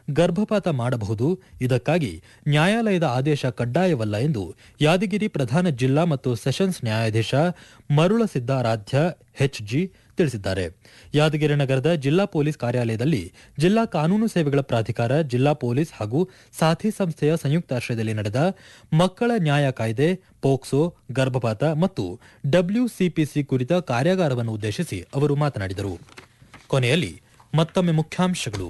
ಗರ್ಭಪಾತ ಮಾಡಬಹುದು ಇದಕ್ಕಾಗಿ ನ್ಯಾಯಾಲಯದ ಆದೇಶ ಕಡ್ಡಾಯವಲ್ಲ ಎಂದು ಯಾದಗಿರಿ ಪ್ರಧಾನ ಜಿಲ್ಲಾ ಮತ್ತು ಸೆಷನ್ಸ್ ನ್ಯಾಯಾಧೀಶ ಮರುಳಸಿದ್ದಾರಾಧ್ಯ ಎಚ್ಜಿ ತಿಳಿಸಿದ್ದಾರೆ ಯಾದಗಿರಿ ನಗರದ ಜಿಲ್ಲಾ ಪೊಲೀಸ್ ಕಾರ್ಯಾಲಯದಲ್ಲಿ ಜಿಲ್ಲಾ ಕಾನೂನು ಸೇವೆಗಳ ಪ್ರಾಧಿಕಾರ ಜಿಲ್ಲಾ ಪೊಲೀಸ್ ಹಾಗೂ ಸಾಥಿ ಸಂಸ್ಥೆಯ ಸಂಯುಕ್ತಾಶ್ರಯದಲ್ಲಿ ನಡೆದ ಮಕ್ಕಳ ನ್ಯಾಯ ಕಾಯ್ದೆ ಪೋಕ್ಸೋ ಗರ್ಭಪಾತ ಮತ್ತು ಡಬ್ಲ್ಯೂಸಿಪಿಸಿ ಕುರಿತ ಕಾರ್ಯಾಗಾರವನ್ನು ಉದ್ದೇಶಿಸಿ ಅವರು ಮಾತನಾಡಿದರು ಕೊನೆಯಲ್ಲಿ ಮತ್ತೊಮ್ಮೆ ಮುಖ್ಯಾಂಶಗಳು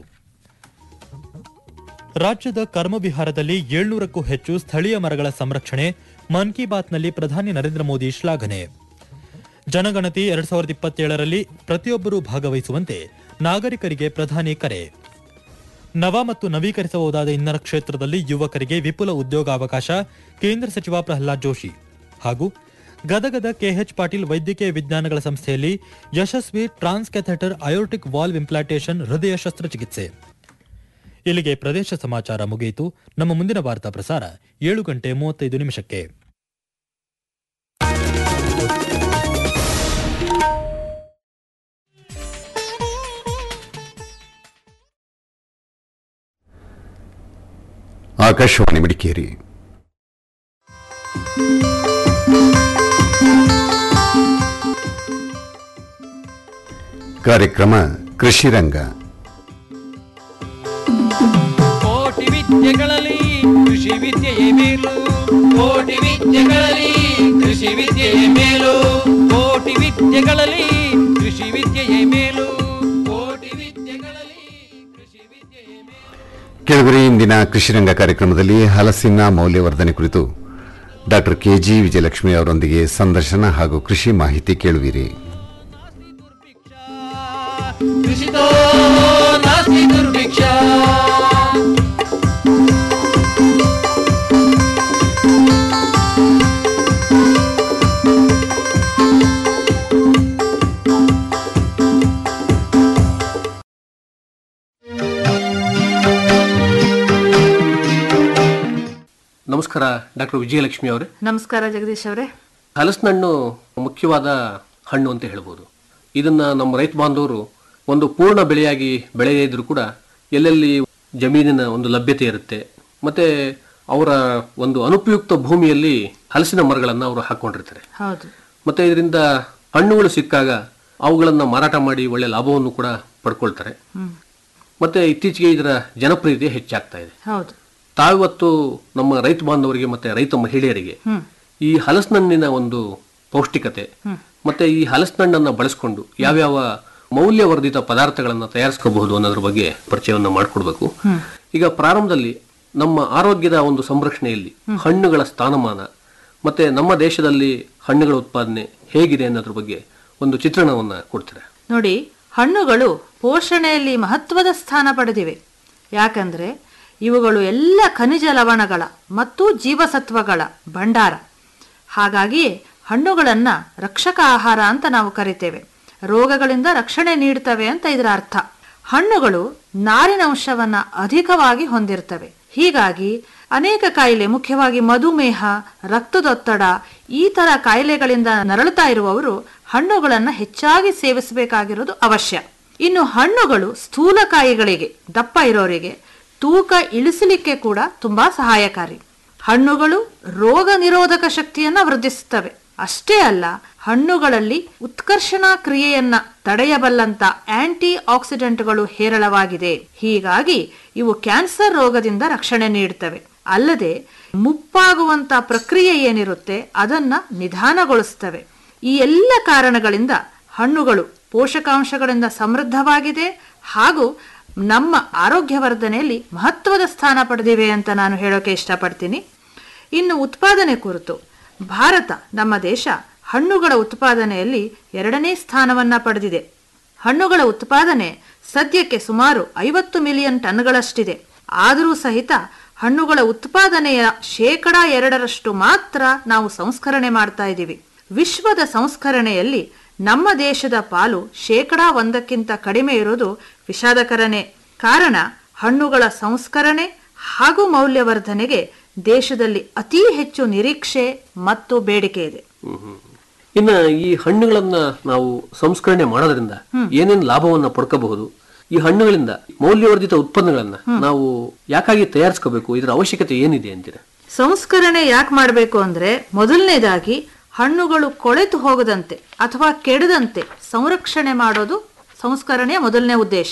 ರಾಜ್ಯದ ಕರ್ಮವಿಹಾರದಲ್ಲಿ ಏಳ್ನೂರಕ್ಕೂ ಹೆಚ್ಚು ಸ್ಥಳೀಯ ಮರಗಳ ಸಂರಕ್ಷಣೆ ಮನ್ ಕಿ ಬಾತ್ನಲ್ಲಿ ಪ್ರಧಾನಿ ನರೇಂದ್ರ ಮೋದಿ ಶ್ಲಾಘನೆ ಜನಗಣತಿ ಎರಡ್ ಸಾವಿರದ ಇಪ್ಪತ್ತೇಳರಲ್ಲಿ ಪ್ರತಿಯೊಬ್ಬರೂ ಭಾಗವಹಿಸುವಂತೆ ನಾಗರಿಕರಿಗೆ ಪ್ರಧಾನಿ ಕರೆ ನವ ಮತ್ತು ನವೀಕರಿಸಬಹುದಾದ ಇಂಧನ ಕ್ಷೇತ್ರದಲ್ಲಿ ಯುವಕರಿಗೆ ವಿಪುಲ ಉದ್ಯೋಗಾವಕಾಶ ಕೇಂದ್ರ ಸಚಿವ ಪ್ರಹ್ಲಾದ್ ಜೋಶಿ ಹಾಗೂ ಗದಗದ ಕೆಎಚ್ ಪಾಟೀಲ್ ವೈದ್ಯಕೀಯ ವಿಜ್ಞಾನಗಳ ಸಂಸ್ಥೆಯಲ್ಲಿ ಯಶಸ್ವಿ ಟ್ರಾನ್ಸ್ಕ್ಯಾಥೆಟರ್ ಅಯೋಟಿಕ್ ವಾಲ್ವ್ ಇಂಪ್ಲಾಂಟೇಷನ್ ಹೃದಯ ಶಸ್ತ್ರಚಿಕಿತ್ಸೆ ಇಲ್ಲಿಗೆ ಪ್ರದೇಶ ಸಮಾಚಾರ ಮುಗಿಯಿತು ನಮ್ಮ ಮುಂದಿನ ವಾರ್ತಾ ಪ್ರಸಾರ ಏಳು ಗಂಟೆ ಮೂವತ್ತೈದು ನಿಮಿಷಕ್ಕೆ ಆಕಾಶವಾಣಿ ಮಡಿಕೇರಿ ಕಾರ್ಯಕ್ರಮ ಕೃಷಿ ರಂಗ ಕೋಟಿ ವಿದ್ಯೆಗಳಲ್ಲಿ ಕೃಷಿ ವಿದ್ಯೆಯೇ ಮೇಲು ಕೋಟಿ ವಿದ್ಯೆಗಳಲ್ಲಿ ಕೃಷಿ ವಿದ್ಯೆಯೇ ಮೇಲು ಕೋಟಿ ವಿದ್ಯೆಗಳಲ್ಲಿ ಕೃಷಿ ವಿದ್ಯೆಯೇ ಮೇಲು ಕೋಟಿ ವಿದ್ಯೆಗಳಲ್ಲಿ ಕೃಷಿ ವಿದ್ಯೆಯೇ ಮೇಲು ಕೆಳಗರೆ ಇಂದಿನ ಕೃಷಿ ರಂಗ ಕಾರ್ಯಕ್ರಮದಲ್ಲಿ ಹಲಸಿನ ಮೌಲ್ಯವರ್ಧನೆ ಕುರಿತು ಡಾಕ್ಟರ್ ಕೆಜಿ ವಿಜಯಲಕ್ಷ್ಮಿ ಅವರೊಂದಿಗೆ ಸಂದರ್ಶನ ಹಾಗೂ ಕೃಷಿ ಮಾಹಿತಿ ಕೇಳುವಿರಿ ಕೃಷಿತೋ ನಾಸ್ತಿ ದುರ್ಭಿಕ್ಷ ನಮಸ್ಕಾರ ಡಾಕ್ಟರ್ ವಿಜಯಲಕ್ಷ್ಮಿ ಅವರೇ ನಮಸ್ಕಾರ ಜಗದೀಶ್ ಅವರೇ ಹಲಸಿನ ಹಣ್ಣು ಮುಖ್ಯವಾದ ಹಣ್ಣು ಅಂತ ಹೇಳ್ಬೋದು ಇದನ್ನ ನಮ್ಮ ರೈತ ಬಾಂಧವರು ಒಂದು ಪೂರ್ಣ ಬೆಳೆಯಾಗಿ ಬೆಳೆಯದಿದ್ರು ಕೂಡ ಎಲ್ಲೆಲ್ಲಿ ಜಮೀನಿನ ಒಂದು ಲಭ್ಯತೆ ಇರುತ್ತೆ ಮತ್ತೆ ಅವರ ಒಂದು ಅನುಪಯುಕ್ತ ಭೂಮಿಯಲ್ಲಿ ಹಲಸಿನ ಮರಗಳನ್ನು ಅವರು ಹಾಕೊಂಡಿರ್ತಾರೆ ಹೌದು ಮತ್ತೆ ಇದರಿಂದ ಹಣ್ಣುಗಳು ಸಿಕ್ಕಾಗ ಅವುಗಳನ್ನ ಮಾರಾಟ ಮಾಡಿ ಒಳ್ಳೆ ಲಾಭವನ್ನು ಕೂಡ ಪಡ್ಕೊಳ್ತಾರೆ ಮತ್ತೆ ಇತ್ತೀಚೆಗೆ ಇದರ ಜನಪ್ರಿಯತೆ ಹೆಚ್ಚಾಗ್ತಾ ಇದೆ ಹೌದು ತಾವಿವತ್ತು ನಮ್ಮ ರೈತ ಬಾಂಧವರಿಗೆ ಮತ್ತೆ ರೈತ ಮಹಿಳೆಯರಿಗೆ ಈ ಹಲಸಿನಣ್ಣಿನ ಒಂದು ಪೌಷ್ಟಿಕತೆ ಮತ್ತೆ ಈ ಹಲಸಿನಣ್ಣನ್ನ ಬಳಸ್ಕೊಂಡು ಯಾವ್ಯಾವ ಮೌಲ್ಯವರ್ಧಿತ ಪದಾರ್ಥಗಳನ್ನ ತಯಾರಿಸ್ಕೋಬಹುದು ಅನ್ನೋದ್ರ ಬಗ್ಗೆ ಪರಿಚಯವನ್ನ ಮಾಡಿಕೊಡ್ಬೇಕು ಈಗ ಪ್ರಾರಂಭದಲ್ಲಿ ನಮ್ಮ ಆರೋಗ್ಯದ ಒಂದು ಸಂರಕ್ಷಣೆಯಲ್ಲಿ ಹಣ್ಣುಗಳ ಸ್ಥಾನಮಾನ ಮತ್ತೆ ನಮ್ಮ ದೇಶದಲ್ಲಿ ಹಣ್ಣುಗಳ ಉತ್ಪಾದನೆ ಹೇಗಿದೆ ಅನ್ನೋದ್ರ ಬಗ್ಗೆ ಒಂದು ಚಿತ್ರಣವನ್ನ ಕೊಡ್ತಾರೆ ನೋಡಿ ಹಣ್ಣುಗಳು ಪೋಷಣೆಯಲ್ಲಿ ಮಹತ್ವದ ಸ್ಥಾನ ಪಡೆದಿವೆ ಯಾಕಂದ್ರೆ ಇವುಗಳು ಎಲ್ಲ ಖನಿಜ ಲವಣಗಳ ಮತ್ತು ಜೀವಸತ್ವಗಳ ಭಂಡಾರ ಹಾಗಾಗಿಯೇ ಹಣ್ಣುಗಳನ್ನ ರಕ್ಷಕ ಆಹಾರ ಅಂತ ನಾವು ಕರಿತೇವೆ ರೋಗಗಳಿಂದ ರಕ್ಷಣೆ ನೀಡ್ತವೆ ಅಂತ ಇದರ ಅರ್ಥ ಹಣ್ಣುಗಳು ನಾರಿನಂಶವನ್ನ ಅಧಿಕವಾಗಿ ಹೊಂದಿರ್ತವೆ ಹೀಗಾಗಿ ಅನೇಕ ಕಾಯಿಲೆ ಮುಖ್ಯವಾಗಿ ಮಧುಮೇಹ ರಕ್ತದೊತ್ತಡ ಈ ತರ ಕಾಯಿಲೆಗಳಿಂದ ನರಳುತ್ತಾ ಇರುವವರು ಹಣ್ಣುಗಳನ್ನ ಹೆಚ್ಚಾಗಿ ಸೇವಿಸಬೇಕಾಗಿರೋದು ಅವಶ್ಯ ಇನ್ನು ಹಣ್ಣುಗಳು ಸ್ಥೂಲಕಾಯಿಗಳಿಗೆ ದಪ್ಪ ಇರೋರಿಗೆ ತೂಕ ಇಳಿಸಲಿಕ್ಕೆ ಕೂಡ ತುಂಬಾ ಸಹಾಯಕಾರಿ ಹಣ್ಣುಗಳು ರೋಗ ನಿರೋಧಕ ಶಕ್ತಿಯನ್ನ ವೃದ್ಧಿಸುತ್ತವೆ ಅಷ್ಟೇ ಅಲ್ಲ ಹಣ್ಣುಗಳಲ್ಲಿ ಉತ್ಕರ್ಷಣಾ ಕ್ರಿಯೆಯನ್ನ ತಡೆಯಬಲ್ಲಂತ ಆಂಟಿ ಆಕ್ಸಿಡೆಂಟ್ಗಳು ಹೇರಳವಾಗಿದೆ ಹೀಗಾಗಿ ಇವು ಕ್ಯಾನ್ಸರ್ ರೋಗದಿಂದ ರಕ್ಷಣೆ ನೀಡುತ್ತವೆ ಅಲ್ಲದೆ ಮುಪ್ಪಾಗುವಂತ ಪ್ರಕ್ರಿಯೆ ಏನಿರುತ್ತೆ ಅದನ್ನ ನಿಧಾನಗೊಳಿಸ್ತವೆ ಈ ಎಲ್ಲ ಕಾರಣಗಳಿಂದ ಹಣ್ಣುಗಳು ಪೋಷಕಾಂಶಗಳಿಂದ ಸಮೃದ್ಧವಾಗಿದೆ ಹಾಗೂ ನಮ್ಮ ಆರೋಗ್ಯವರ್ಧನೆಯಲ್ಲಿ ಮಹತ್ವದ ಸ್ಥಾನ ಪಡೆದಿವೆ ಅಂತ ನಾನು ಹೇಳೋಕೆ ಇಷ್ಟಪಡ್ತೀನಿ ಇನ್ನು ಉತ್ಪಾದನೆ ಕುರಿತು ಭಾರತ ನಮ್ಮ ದೇಶ ಹಣ್ಣುಗಳ ಉತ್ಪಾದನೆಯಲ್ಲಿ ಎರಡನೇ ಸ್ಥಾನವನ್ನ ಪಡೆದಿದೆ ಹಣ್ಣುಗಳ ಉತ್ಪಾದನೆ ಸದ್ಯಕ್ಕೆ ಸುಮಾರು ಐವತ್ತು ಮಿಲಿಯನ್ ಟನ್ಗಳಷ್ಟಿದೆ ಆದರೂ ಸಹಿತ ಹಣ್ಣುಗಳ ಉತ್ಪಾದನೆಯ ಶೇಕಡ ಎರಡರಷ್ಟು ಮಾತ್ರ ನಾವು ಸಂಸ್ಕರಣೆ ಮಾಡ್ತಾ ಇದ್ದೀವಿ ವಿಶ್ವದ ಸಂಸ್ಕರಣೆಯಲ್ಲಿ ನಮ್ಮ ದೇಶದ ಪಾಲು ಶೇಕಡ ಒಂದಕ್ಕಿಂತ ಕಡಿಮೆ ಇರೋದು ವಿಷಾದಕರನೇ ಕಾರಣ ಹಣ್ಣುಗಳ ಸಂಸ್ಕರಣೆ ಹಾಗೂ ಮೌಲ್ಯವರ್ಧನೆಗೆ ದೇಶದಲ್ಲಿ ಅತಿ ಹೆಚ್ಚು ನಿರೀಕ್ಷೆ ಮತ್ತು ಬೇಡಿಕೆ ಇದೆ ಇನ್ನ ಈ ಹಣ್ಣುಗಳನ್ನ ನಾವು ಸಂಸ್ಕರಣೆ ಮಾಡೋದ್ರಿಂದ ಏನೇನ್ ಲಾಭವನ್ನ ಪಡ್ಕೋಬಹುದು ಈ ಹಣ್ಣುಗಳಿಂದ ಮೌಲ್ಯವರ್ಧಿತ ಉತ್ಪನ್ನಗಳನ್ನ ನಾವು ಯಾಕಾಗಿ ತಯಾರಿಸ್ಕೋಬೇಕು ಇದರ ಅವಶ್ಯಕತೆ ಏನಿದೆ ಅಂತೀರಾ ಸಂಸ್ಕರಣೆ ಯಾಕೆ ಮಾಡಬೇಕು ಅಂದ್ರೆ ಮೊದಲನೇದಾಗಿ ಹಣ್ಣುಗಳು ಕೊಳೆತು ಹೋಗದಂತೆ ಅಥವಾ ಕೆಡದಂತೆ ಸಂರಕ್ಷಣೆ ಮಾಡೋದು ಸಂಸ್ಕರಣೆಯ ಮೊದಲನೇ ಉದ್ದೇಶ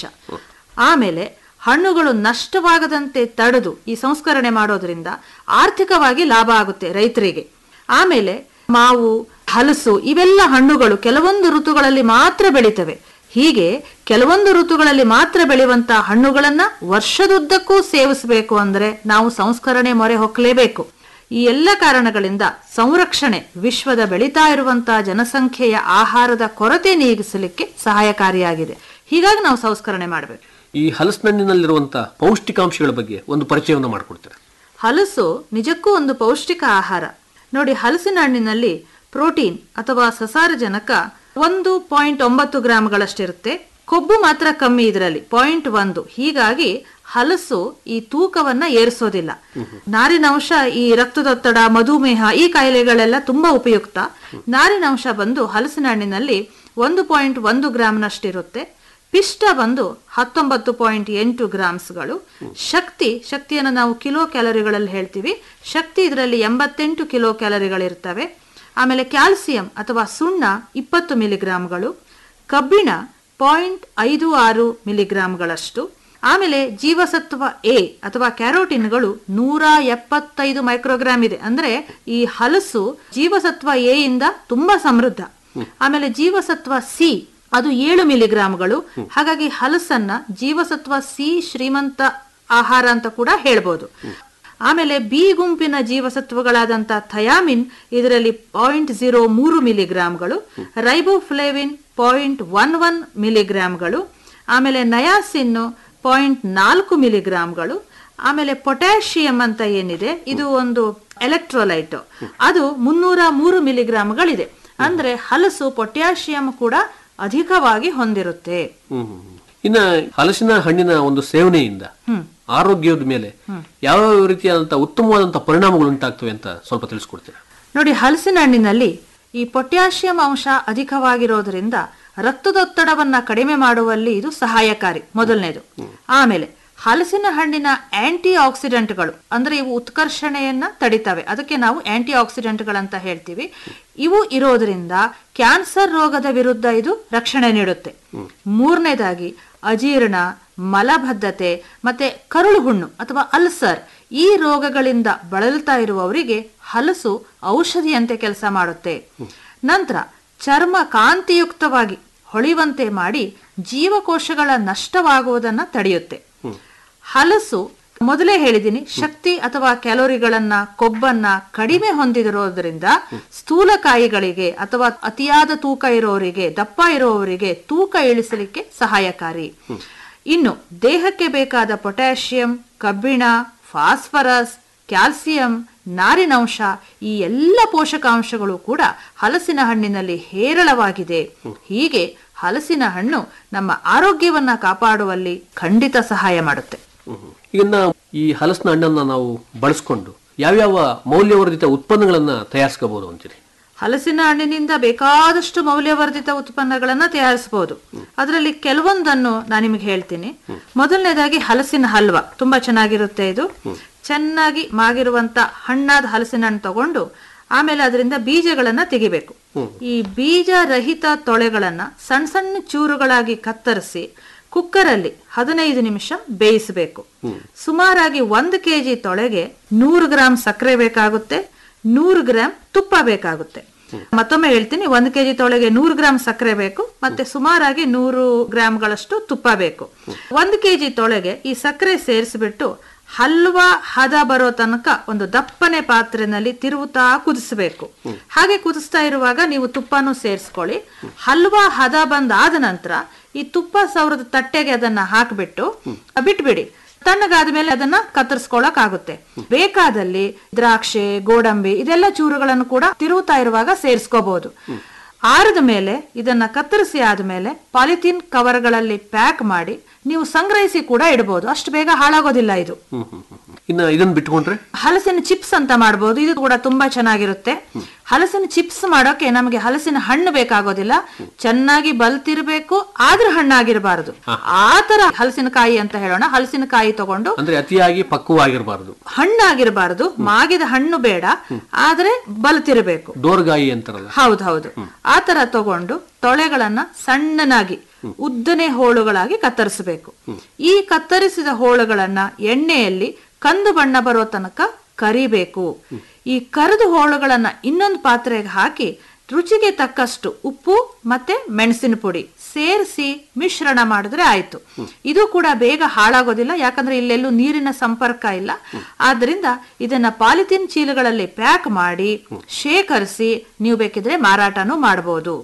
ಆಮೇಲೆ ಹಣ್ಣುಗಳು ನಷ್ಟವಾಗದಂತೆ ತಡೆದು ಈ ಸಂಸ್ಕರಣೆ ಮಾಡೋದ್ರಿಂದ ಆರ್ಥಿಕವಾಗಿ ಲಾಭ ಆಗುತ್ತೆ ರೈತರಿಗೆ ಆಮೇಲೆ ಮಾವು ಹಲಸು ಇವೆಲ್ಲ ಹಣ್ಣುಗಳು ಕೆಲವೊಂದು ಋತುಗಳಲ್ಲಿ ಮಾತ್ರ ಬೆಳಿತವೆ ಹೀಗೆ ಕೆಲವೊಂದು ಋತುಗಳಲ್ಲಿ ಮಾತ್ರ ಬೆಳೆಯುವಂತಹ ಹಣ್ಣುಗಳನ್ನ ವರ್ಷದುದ್ದಕ್ಕೂ ಸೇವಿಸಬೇಕು ಅಂದ್ರೆ ನಾವು ಸಂಸ್ಕರಣೆ ಮೊರೆ ಹೊಕ್ಕಲೇಬೇಕು ಈ ಎಲ್ಲ ಕಾರಣಗಳಿಂದ ಸಂರಕ್ಷಣೆ ವಿಶ್ವದ ಬೆಳೀತಾ ಇರುವಂತಹ ಜನಸಂಖ್ಯೆಯ ಆಹಾರದ ಕೊರತೆ ನೀಗಿಸಲಿಕ್ಕೆ ಸಹಾಯಕಾರಿಯಾಗಿದೆ ಹೀಗಾಗಿ ನಾವು ಸಂಸ್ಕರಣೆ ಮಾಡಬೇಕು ಈ ಹಲಸಿನಣ್ಣಿನಲ್ಲಿರುವಂತಹ ಪೌಷ್ಟಿಕಾಂಶಗಳ ಬಗ್ಗೆ ಒಂದು ಪರಿಚಯವನ್ನು ಮಾಡಿಕೊಡ್ತೀರಾ ಹಲಸು ನಿಜಕ್ಕೂ ಒಂದು ಪೌಷ್ಟಿಕ ಆಹಾರ ನೋಡಿ ಹಲಸಿನ ಹಣ್ಣಿನಲ್ಲಿ ಪ್ರೋಟೀನ್ ಅಥವಾ ಸಸಾರಜನಕ ಒಂದು ಪಾಯಿಂಟ್ ಒಂಬತ್ತು ಗ್ರಾಂಗಳಷ್ಟಿರುತ್ತೆ ಕೊಬ್ಬು ಮಾತ್ರ ಕಮ್ಮಿ ಇದರಲ್ಲಿ ಪಾಯಿಂಟ್ ಒಂದು ಹೀಗಾಗಿ ಹಲಸು ಈ ತೂಕವನ್ನ ಏರಿಸೋದಿಲ್ಲ ನಾರಿನಂಶ ಈ ರಕ್ತದೊತ್ತಡ ಮಧುಮೇಹ ಈ ಕಾಯಿಲೆಗಳೆಲ್ಲ ತುಂಬಾ ಉಪಯುಕ್ತ ನಾರಿನಂಶ ಬಂದು ಹಲಸಿನ ಹಣ್ಣಿನಲ್ಲಿ ಒಂದು ಪಾಯಿಂಟ್ ಒಂದು ಗ್ರಾಂನಷ್ಟಿರುತ್ತೆ ಪಿಷ್ಟ ಬಂದು ಹತ್ತೊಂಬತ್ತು ಪಾಯಿಂಟ್ ಎಂಟು ಗ್ರಾಮ್ಸ್ಗಳು ಶಕ್ತಿ ಶಕ್ತಿಯನ್ನು ನಾವು ಕಿಲೋ ಕ್ಯಾಲರಿಗಳಲ್ಲಿ ಹೇಳ್ತೀವಿ ಶಕ್ತಿ ಇದರಲ್ಲಿ ಎಂಬತ್ತೆಂಟು ಕಿಲೋ ಕ್ಯಾಲರಿಗಳಿರ್ತವೆ ಆಮೇಲೆ ಕ್ಯಾಲ್ಸಿಯಂ ಅಥವಾ ಸುಣ್ಣ ಇಪ್ಪತ್ತು ಮಿಲಿಗ್ರಾಂಗಳು ಕಬ್ಬಿಣ ಪಾಯಿಂಟ್ ಐದು ಆರು ಮಿಲಿಗ್ರಾಂಗಳಷ್ಟು ಆಮೇಲೆ ಜೀವಸತ್ವ ಎ ಅಥವಾ ಕ್ಯಾರೋಟಿನ್ಗಳು ನೂರ ಎಪ್ಪತ್ತೈದು ಮೈಕ್ರೋಗ್ರಾಮ್ ಇದೆ ಅಂದ್ರೆ ಈ ಹಲಸು ಜೀವಸತ್ವ ಎ ಇಂದ ತುಂಬಾ ಸಮೃದ್ಧ ಆಮೇಲೆ ಜೀವಸತ್ವ ಸಿ ಅದು ಏಳು ಮಿಲಿಗ್ರಾಂಗಳು ಹಾಗಾಗಿ ಹಲಸನ್ನ ಜೀವಸತ್ವ ಸಿ ಶ್ರೀಮಂತ ಆಹಾರ ಅಂತ ಕೂಡ ಹೇಳ್ಬೋದು ಆಮೇಲೆ ಬಿ ಗುಂಪಿನ ಜೀವಸತ್ವಗಳಾದಂತ ಥಯಾಮಿನ್ ಇದರಲ್ಲಿ ಪಾಯಿಂಟ್ ಜೀರೋ ಮೂರು ಮಿಲಿಗ್ರಾಂಗಳು ರೈಬೋಫ್ಲೇವಿನ್ ಪಾಯಿಂಟ್ ಒನ್ ಒನ್ ಮಿಲಿಗ್ರಾಂಗಳು ಆಮೇಲೆ ನಯಾಸಿನ್ ಪಾಯಿಂಟ್ ನಾಲ್ಕು ಮಿಲಿಗ್ರಾಂಗಳು ಆಮೇಲೆ ಪೊಟ್ಯಾಷಿಯಂ ಅಂತ ಏನಿದೆ ಇದು ಒಂದು ಎಲೆಕ್ಟ್ರೋಲೈಟ್ ಅದು ಮುನ್ನೂರ ಮೂರು ಮಿಲಿಗ್ರಾಂಗಳಿದೆ ಅಂದ್ರೆ ಹಲಸು ಪೊಟ್ಯಾಷಿಯಂ ಕೂಡ ಅಧಿಕವಾಗಿ ಹೊಂದಿರುತ್ತೆ ಹ್ಮ್ ಹ್ಮ್, ಹ್ಮ್. ಇನ್ನ ಹಲಸಿನ ಹಣ್ಣಿನ ಒಂದು ಸೇವನೆಯಿಂದ ಆರೋಗ್ಯದ ಮೇಲೆ ಯಾವ ರೀತಿಯಾದಂತಹ ಉತ್ತಮವಾದಂತಹ ಪರಿಣಾಮಗಳು ಉಂಟಾಗ್ತವೆ ಅಂತ ಸ್ವಲ್ಪ ತಿಳಿಸ್ಕೊಡ್ತೀರಾ ನೋಡಿ ಹಲಸಿನ ಹಣ್ಣಿನಲ್ಲಿ ಈ ಪೊಟ್ಯಾಷಿಯಂ ಅಂಶ ಅಧಿಕವಾಗಿರೋದ್ರಿಂದ ರಕ್ತದೊತ್ತಡವನ್ನ ಕಡಿಮೆ ಮಾಡುವಲ್ಲಿ ಇದು ಸಹಾಯಕಾರಿ ಮೊದಲನೇದು ಆಮೇಲೆ ಹಲಸಿನ ಹಣ್ಣಿನ ಆಂಟಿ ಆಕ್ಸಿಡೆಂಟ್ಗಳು ಅಂದ್ರೆ ಇವು ಉತ್ಕರ್ಷಣೆಯನ್ನ ತಡಿತವೆ ಅದಕ್ಕೆ ನಾವು ಆಂಟಿ ಆಕ್ಸಿಡೆಂಟ್ಗಳಂತ ಹೇಳ್ತೀವಿ ಇವು ಇರೋದ್ರಿಂದ ಕ್ಯಾನ್ಸರ್ ರೋಗದ ವಿರುದ್ಧ ಇದು ರಕ್ಷಣೆ ನೀಡುತ್ತೆ ಮೂರನೇದಾಗಿ ಅಜೀರ್ಣ ಮಲಬದ್ಧತೆ ಮತ್ತೆ ಕರುಳು ಹುಣ್ಣು ಅಥವಾ ಅಲ್ಸರ್ ಈ ರೋಗಗಳಿಂದ ಬಳಲ್ತಾ ಇರುವವರಿಗೆ ಹಲಸು ಔಷಧಿಯಂತೆ ಕೆಲಸ ಮಾಡುತ್ತೆ ನಂತರ ಚರ್ಮ ಕಾಂತಿಯುಕ್ತವಾಗಿ ಹೊಳೆಯುವಂತೆ ಮಾಡಿ ಜೀವಕೋಶಗಳ ನಷ್ಟವಾಗುವುದನ್ನ ತಡೆಯುತ್ತೆ ಹಲಸು ಮೊದಲೇ ಹೇಳಿದ್ದೀನಿ ಶಕ್ತಿ ಅಥವಾ ಕ್ಯಾಲೋರಿಗಳನ್ನ ಕೊಬ್ಬನ್ನ ಕಡಿಮೆ ಹೊಂದಿರೋದ್ರಿಂದ ಸ್ಥೂಲಕಾಯಿಗಳಿಗೆ ಅಥವಾ ಅತಿಯಾದ ತೂಕ ಇರೋರಿಗೆ ದಪ್ಪ ಇರೋವರಿಗೆ ತೂಕ ಇಳಿಸಲಿಕ್ಕೆ ಸಹಾಯಕಾರಿ ಇನ್ನು ದೇಹಕ್ಕೆ ಬೇಕಾದ ಪೊಟ್ಯಾಷಿಯಂ ಕಬ್ಬಿಣ ಫಾಸ್ಫರಸ್ ಕ್ಯಾಲ್ಸಿಯಂ ನಾರಿನಂಶ ಈ ಎಲ್ಲ ಪೋಷಕಾಂಶಗಳು ಕೂಡ ಹಲಸಿನ ಹಣ್ಣಿನಲ್ಲಿ ಹೇರಳವಾಗಿದೆ ಹೀಗೆ ಹಲಸಿನ ಹಣ್ಣು ನಮ್ಮ ಆರೋಗ್ಯವನ್ನ ಕಾಪಾಡುವಲ್ಲಿ ಖಂಡಿತ ಸಹಾಯ ಮಾಡುತ್ತೆ ಹ್ಮ್ ಹ್ಮ್. ಇನ್ನ ಈ ಹಲಸಿನ ಹಣ್ಣನ್ನ ನಾವು ಬಳಸ್ಕೊಂಡು ಯಾವ್ಯಾವ ಮೌಲ್ಯವರ್ಧಿತ ಉತ್ಪನ್ನಗಳನ್ನ ತಯಾರಿಸ್ಕೋಬಹುದು ಅಂತೀರಿ ಹಲಸಿನ ಹಣ್ಣಿನಿಂದ ಬೇಕಾದಷ್ಟು ಮೌಲ್ಯವರ್ಧಿತ ಉತ್ಪನ್ನಗಳನ್ನ ತಯಾರಿಸಬಹುದು ಅದರಲ್ಲಿ ಕೆಲವೊಂದನ್ನು ನಾನು ನಿಮಗೆ ಹೇಳ್ತೀನಿ ಮೊದಲನೇದಾಗಿ ಹಲಸಿನ ಹಲ್ವಾ ತುಂಬಾ ಚೆನ್ನಾಗಿರುತ್ತೆ ಇದು ಚೆನ್ನಾಗಿ ಮಾಗಿರುವಂತ ಹಣ್ಣಾದ ಹಲಸಿನ ಹಣ್ಣು ತಗೊಂಡು ಆಮೇಲೆ ಅದರಿಂದ ಬೀಜಗಳನ್ನ ತೆಗಿಬೇಕು ಈ ಬೀಜ ರಹಿತ ತೊಳೆಗಳನ್ನ ಸಣ್ಣ ಸಣ್ಣ ಚೂರುಗಳಾಗಿ ಕತ್ತರಿಸಿ ಕುಕ್ಕರಲ್ಲಿ ಹದಿನೈದು ನಿಮಿಷ ಬೇಯಿಸಬೇಕು ಸುಮಾರಾಗಿ ಒಂದು ಕೆಜಿ ತೊಳೆಗೆ ನೂರು ಗ್ರಾಂ ಸಕ್ಕರೆ ಬೇಕಾಗುತ್ತೆ ನೂರು ಗ್ರಾಂ ತುಪ್ಪ ಬೇಕಾಗುತ್ತೆ ಮತ್ತೊಮ್ಮೆ ಹೇಳ್ತೀನಿ ಒಂದು ಕೆಜಿ ತೊಳೆಗೆ ನೂರು ಗ್ರಾಂ ಸಕ್ಕರೆ ಬೇಕು ಮತ್ತೆ ಸುಮಾರಾಗಿ ನೂರು ಗ್ರಾಂಗಳಷ್ಟು ತುಪ್ಪ ಬೇಕು ಒಂದು ಕೆಜಿ ತೊಳೆಗೆ ಈ ಸಕ್ಕರೆ ಸೇರಿಸಿಬಿಟ್ಟು ಹಲ್ವಾ ಹದ ಬರೋ ತನಕ ಒಂದು ದಪ್ಪನೆ ಪಾತ್ರೆನಲ್ಲಿ ತಿರುವುತ್ತಾ ಕುದಿಸಬೇಕು ಹಾಗೆ ಕುದಿಸ್ತಾ ಇರುವಾಗ ನೀವು ತುಪ್ಪನೂ ಸೇರಿಸ್ಕೊಳ್ಳಿ ಹಲ್ವಾ ಹದ ಬಂದಾದ ನಂತರ ಈ ತುಪ್ಪ ಸೌರದ ತಟ್ಟೆಗೆ ಅದನ್ನ ಹಾಕ್ಬಿಟ್ಟು ಬಿಟ್ಬಿಡಿ ತಣ್ಣಗಾದ ಮೇಲೆ ಅದನ್ನ ಕತ್ತರಿಸ್ಕೊಳಕ್ ಆಗುತ್ತೆ ಬೇಕಾದಲ್ಲಿ ದ್ರಾಕ್ಷೆ ಗೋಡಂಬಿ ಇದೆಲ್ಲ ಚೂರುಗಳನ್ನು ಕೂಡ ತಿರುವುತ್ತಾ ಇರುವಾಗ ಸೇರಿಸ್ಕೋಬಹುದು ಆರಿದ ಮೇಲೆ ಇದನ್ನ ಕತ್ತರಿಸಿ ಆದ್ಮೇಲೆ ಪಾಲಿಥೀನ್ ಕವರ್ಗಳಲ್ಲಿ ಪ್ಯಾಕ್ ಮಾಡಿ ನೀವು ಸಂಗ್ರಹಿಸಿ ಕೂಡ ಇಡಬಹುದು ಅಷ್ಟು ಬೇಗ ಹಾಳಾಗೋದಿಲ್ಲ ಇದು ಹ್ಮ್ ಹ್ಮ್ ಹ್ಮ್. ಇನ್ನ ಇದನ್ನ ಬಿಟ್ಕೊಂಡ್ರೆ ಹಲಸಿನ ಚಿಪ್ಸ್ ಅಂತ ಮಾಡಬಹುದು ಇದು ಕೂಡ ತುಂಬಾ ಚೆನ್ನಾಗಿರುತ್ತೆ ಹಲಸಿನ ಚಿಪ್ಸ್ ಮಾಡೋಕೆ ನಮಗೆ ಹಲಸಿನ ಹಣ್ಣು ಬೇಕಾಗೋದಿಲ್ಲ ಚೆನ್ನಾಗಿ ಬಲ್ತಿರ್ಬೇಕು ಆದ್ರೆ ಹಣ್ಣಾಗಿರಬಾರದು ಆ ತರ ಹಲಸಿನಕಾಯಿ ಅಂತ ಹೇಳೋಣ ಹಲಸಿನಕಾಯಿ ತಗೊಂಡು ಅಂದ್ರೆ ಅತಿಯಾಗಿ ಪಕ್ವವಾಗಿರಬಾರದು ಹಣ್ಣಾಗಿರಬಾರದು ಮಾಗಿದ ಹಣ್ಣು ಬೇಡ ಆದ್ರೆ ಬಲ್ತಿರಬೇಕು ಡೋರ್ಗಾಯಿ ಅಂತಾರಲ್ಲ ಹೌದು ಹೌದು ಆ ತರ ತಗೊಂಡು ತೊಳೆಗಳನ್ನ ಸಣ್ಣನಾಗಿ ಉದ್ದನೆ ಹೋಳುಗಳಾಗಿ ಕತ್ತರಿಸಬೇಕು ಈ ಕತ್ತರಿಸಿದ ಹೋಳುಗಳನ್ನ ಎಣ್ಣೆಯಲ್ಲಿ ಕಂದು ಬಣ್ಣ ಬರೋ ತನಕ ಕರಿಬೇಕು ಈ ಕರಿದ ಹೋಳುಗಳನ್ನ ಇನ್ನೊಂದು ಪಾತ್ರೆಗೆ ಹಾಕಿ ರುಚಿಗೆ ತಕ್ಕಷ್ಟು ಉಪ್ಪು ಮತ್ತೆ ಮೆಣಸಿನ ಪುಡಿ ಸೇರಿಸಿ ಮಿಶ್ರಣ ಮಾಡಿದ್ರೆ ಆಯ್ತು ಇದು ಕೂಡ ಬೇಗ ಹಾಳಾಗೋದಿಲ್ಲ ಯಾಕಂದ್ರೆ ಇಲ್ಲೆಲ್ಲೂ ನೀರಿನ ಸಂಪರ್ಕ ಇಲ್ಲ ಆದ್ರಿಂದ ಇದನ್ನ ಪಾಲಿಥಿನ್ ಚೀಲಗಳಲ್ಲಿ ಪ್ಯಾಕ್ ಮಾಡಿ ಶೇಖರಿಸಿ ನೀವು ಬೇಕಿದ್ರೆ ಮಾರಾಟನೂ ಮಾಡಬಹುದು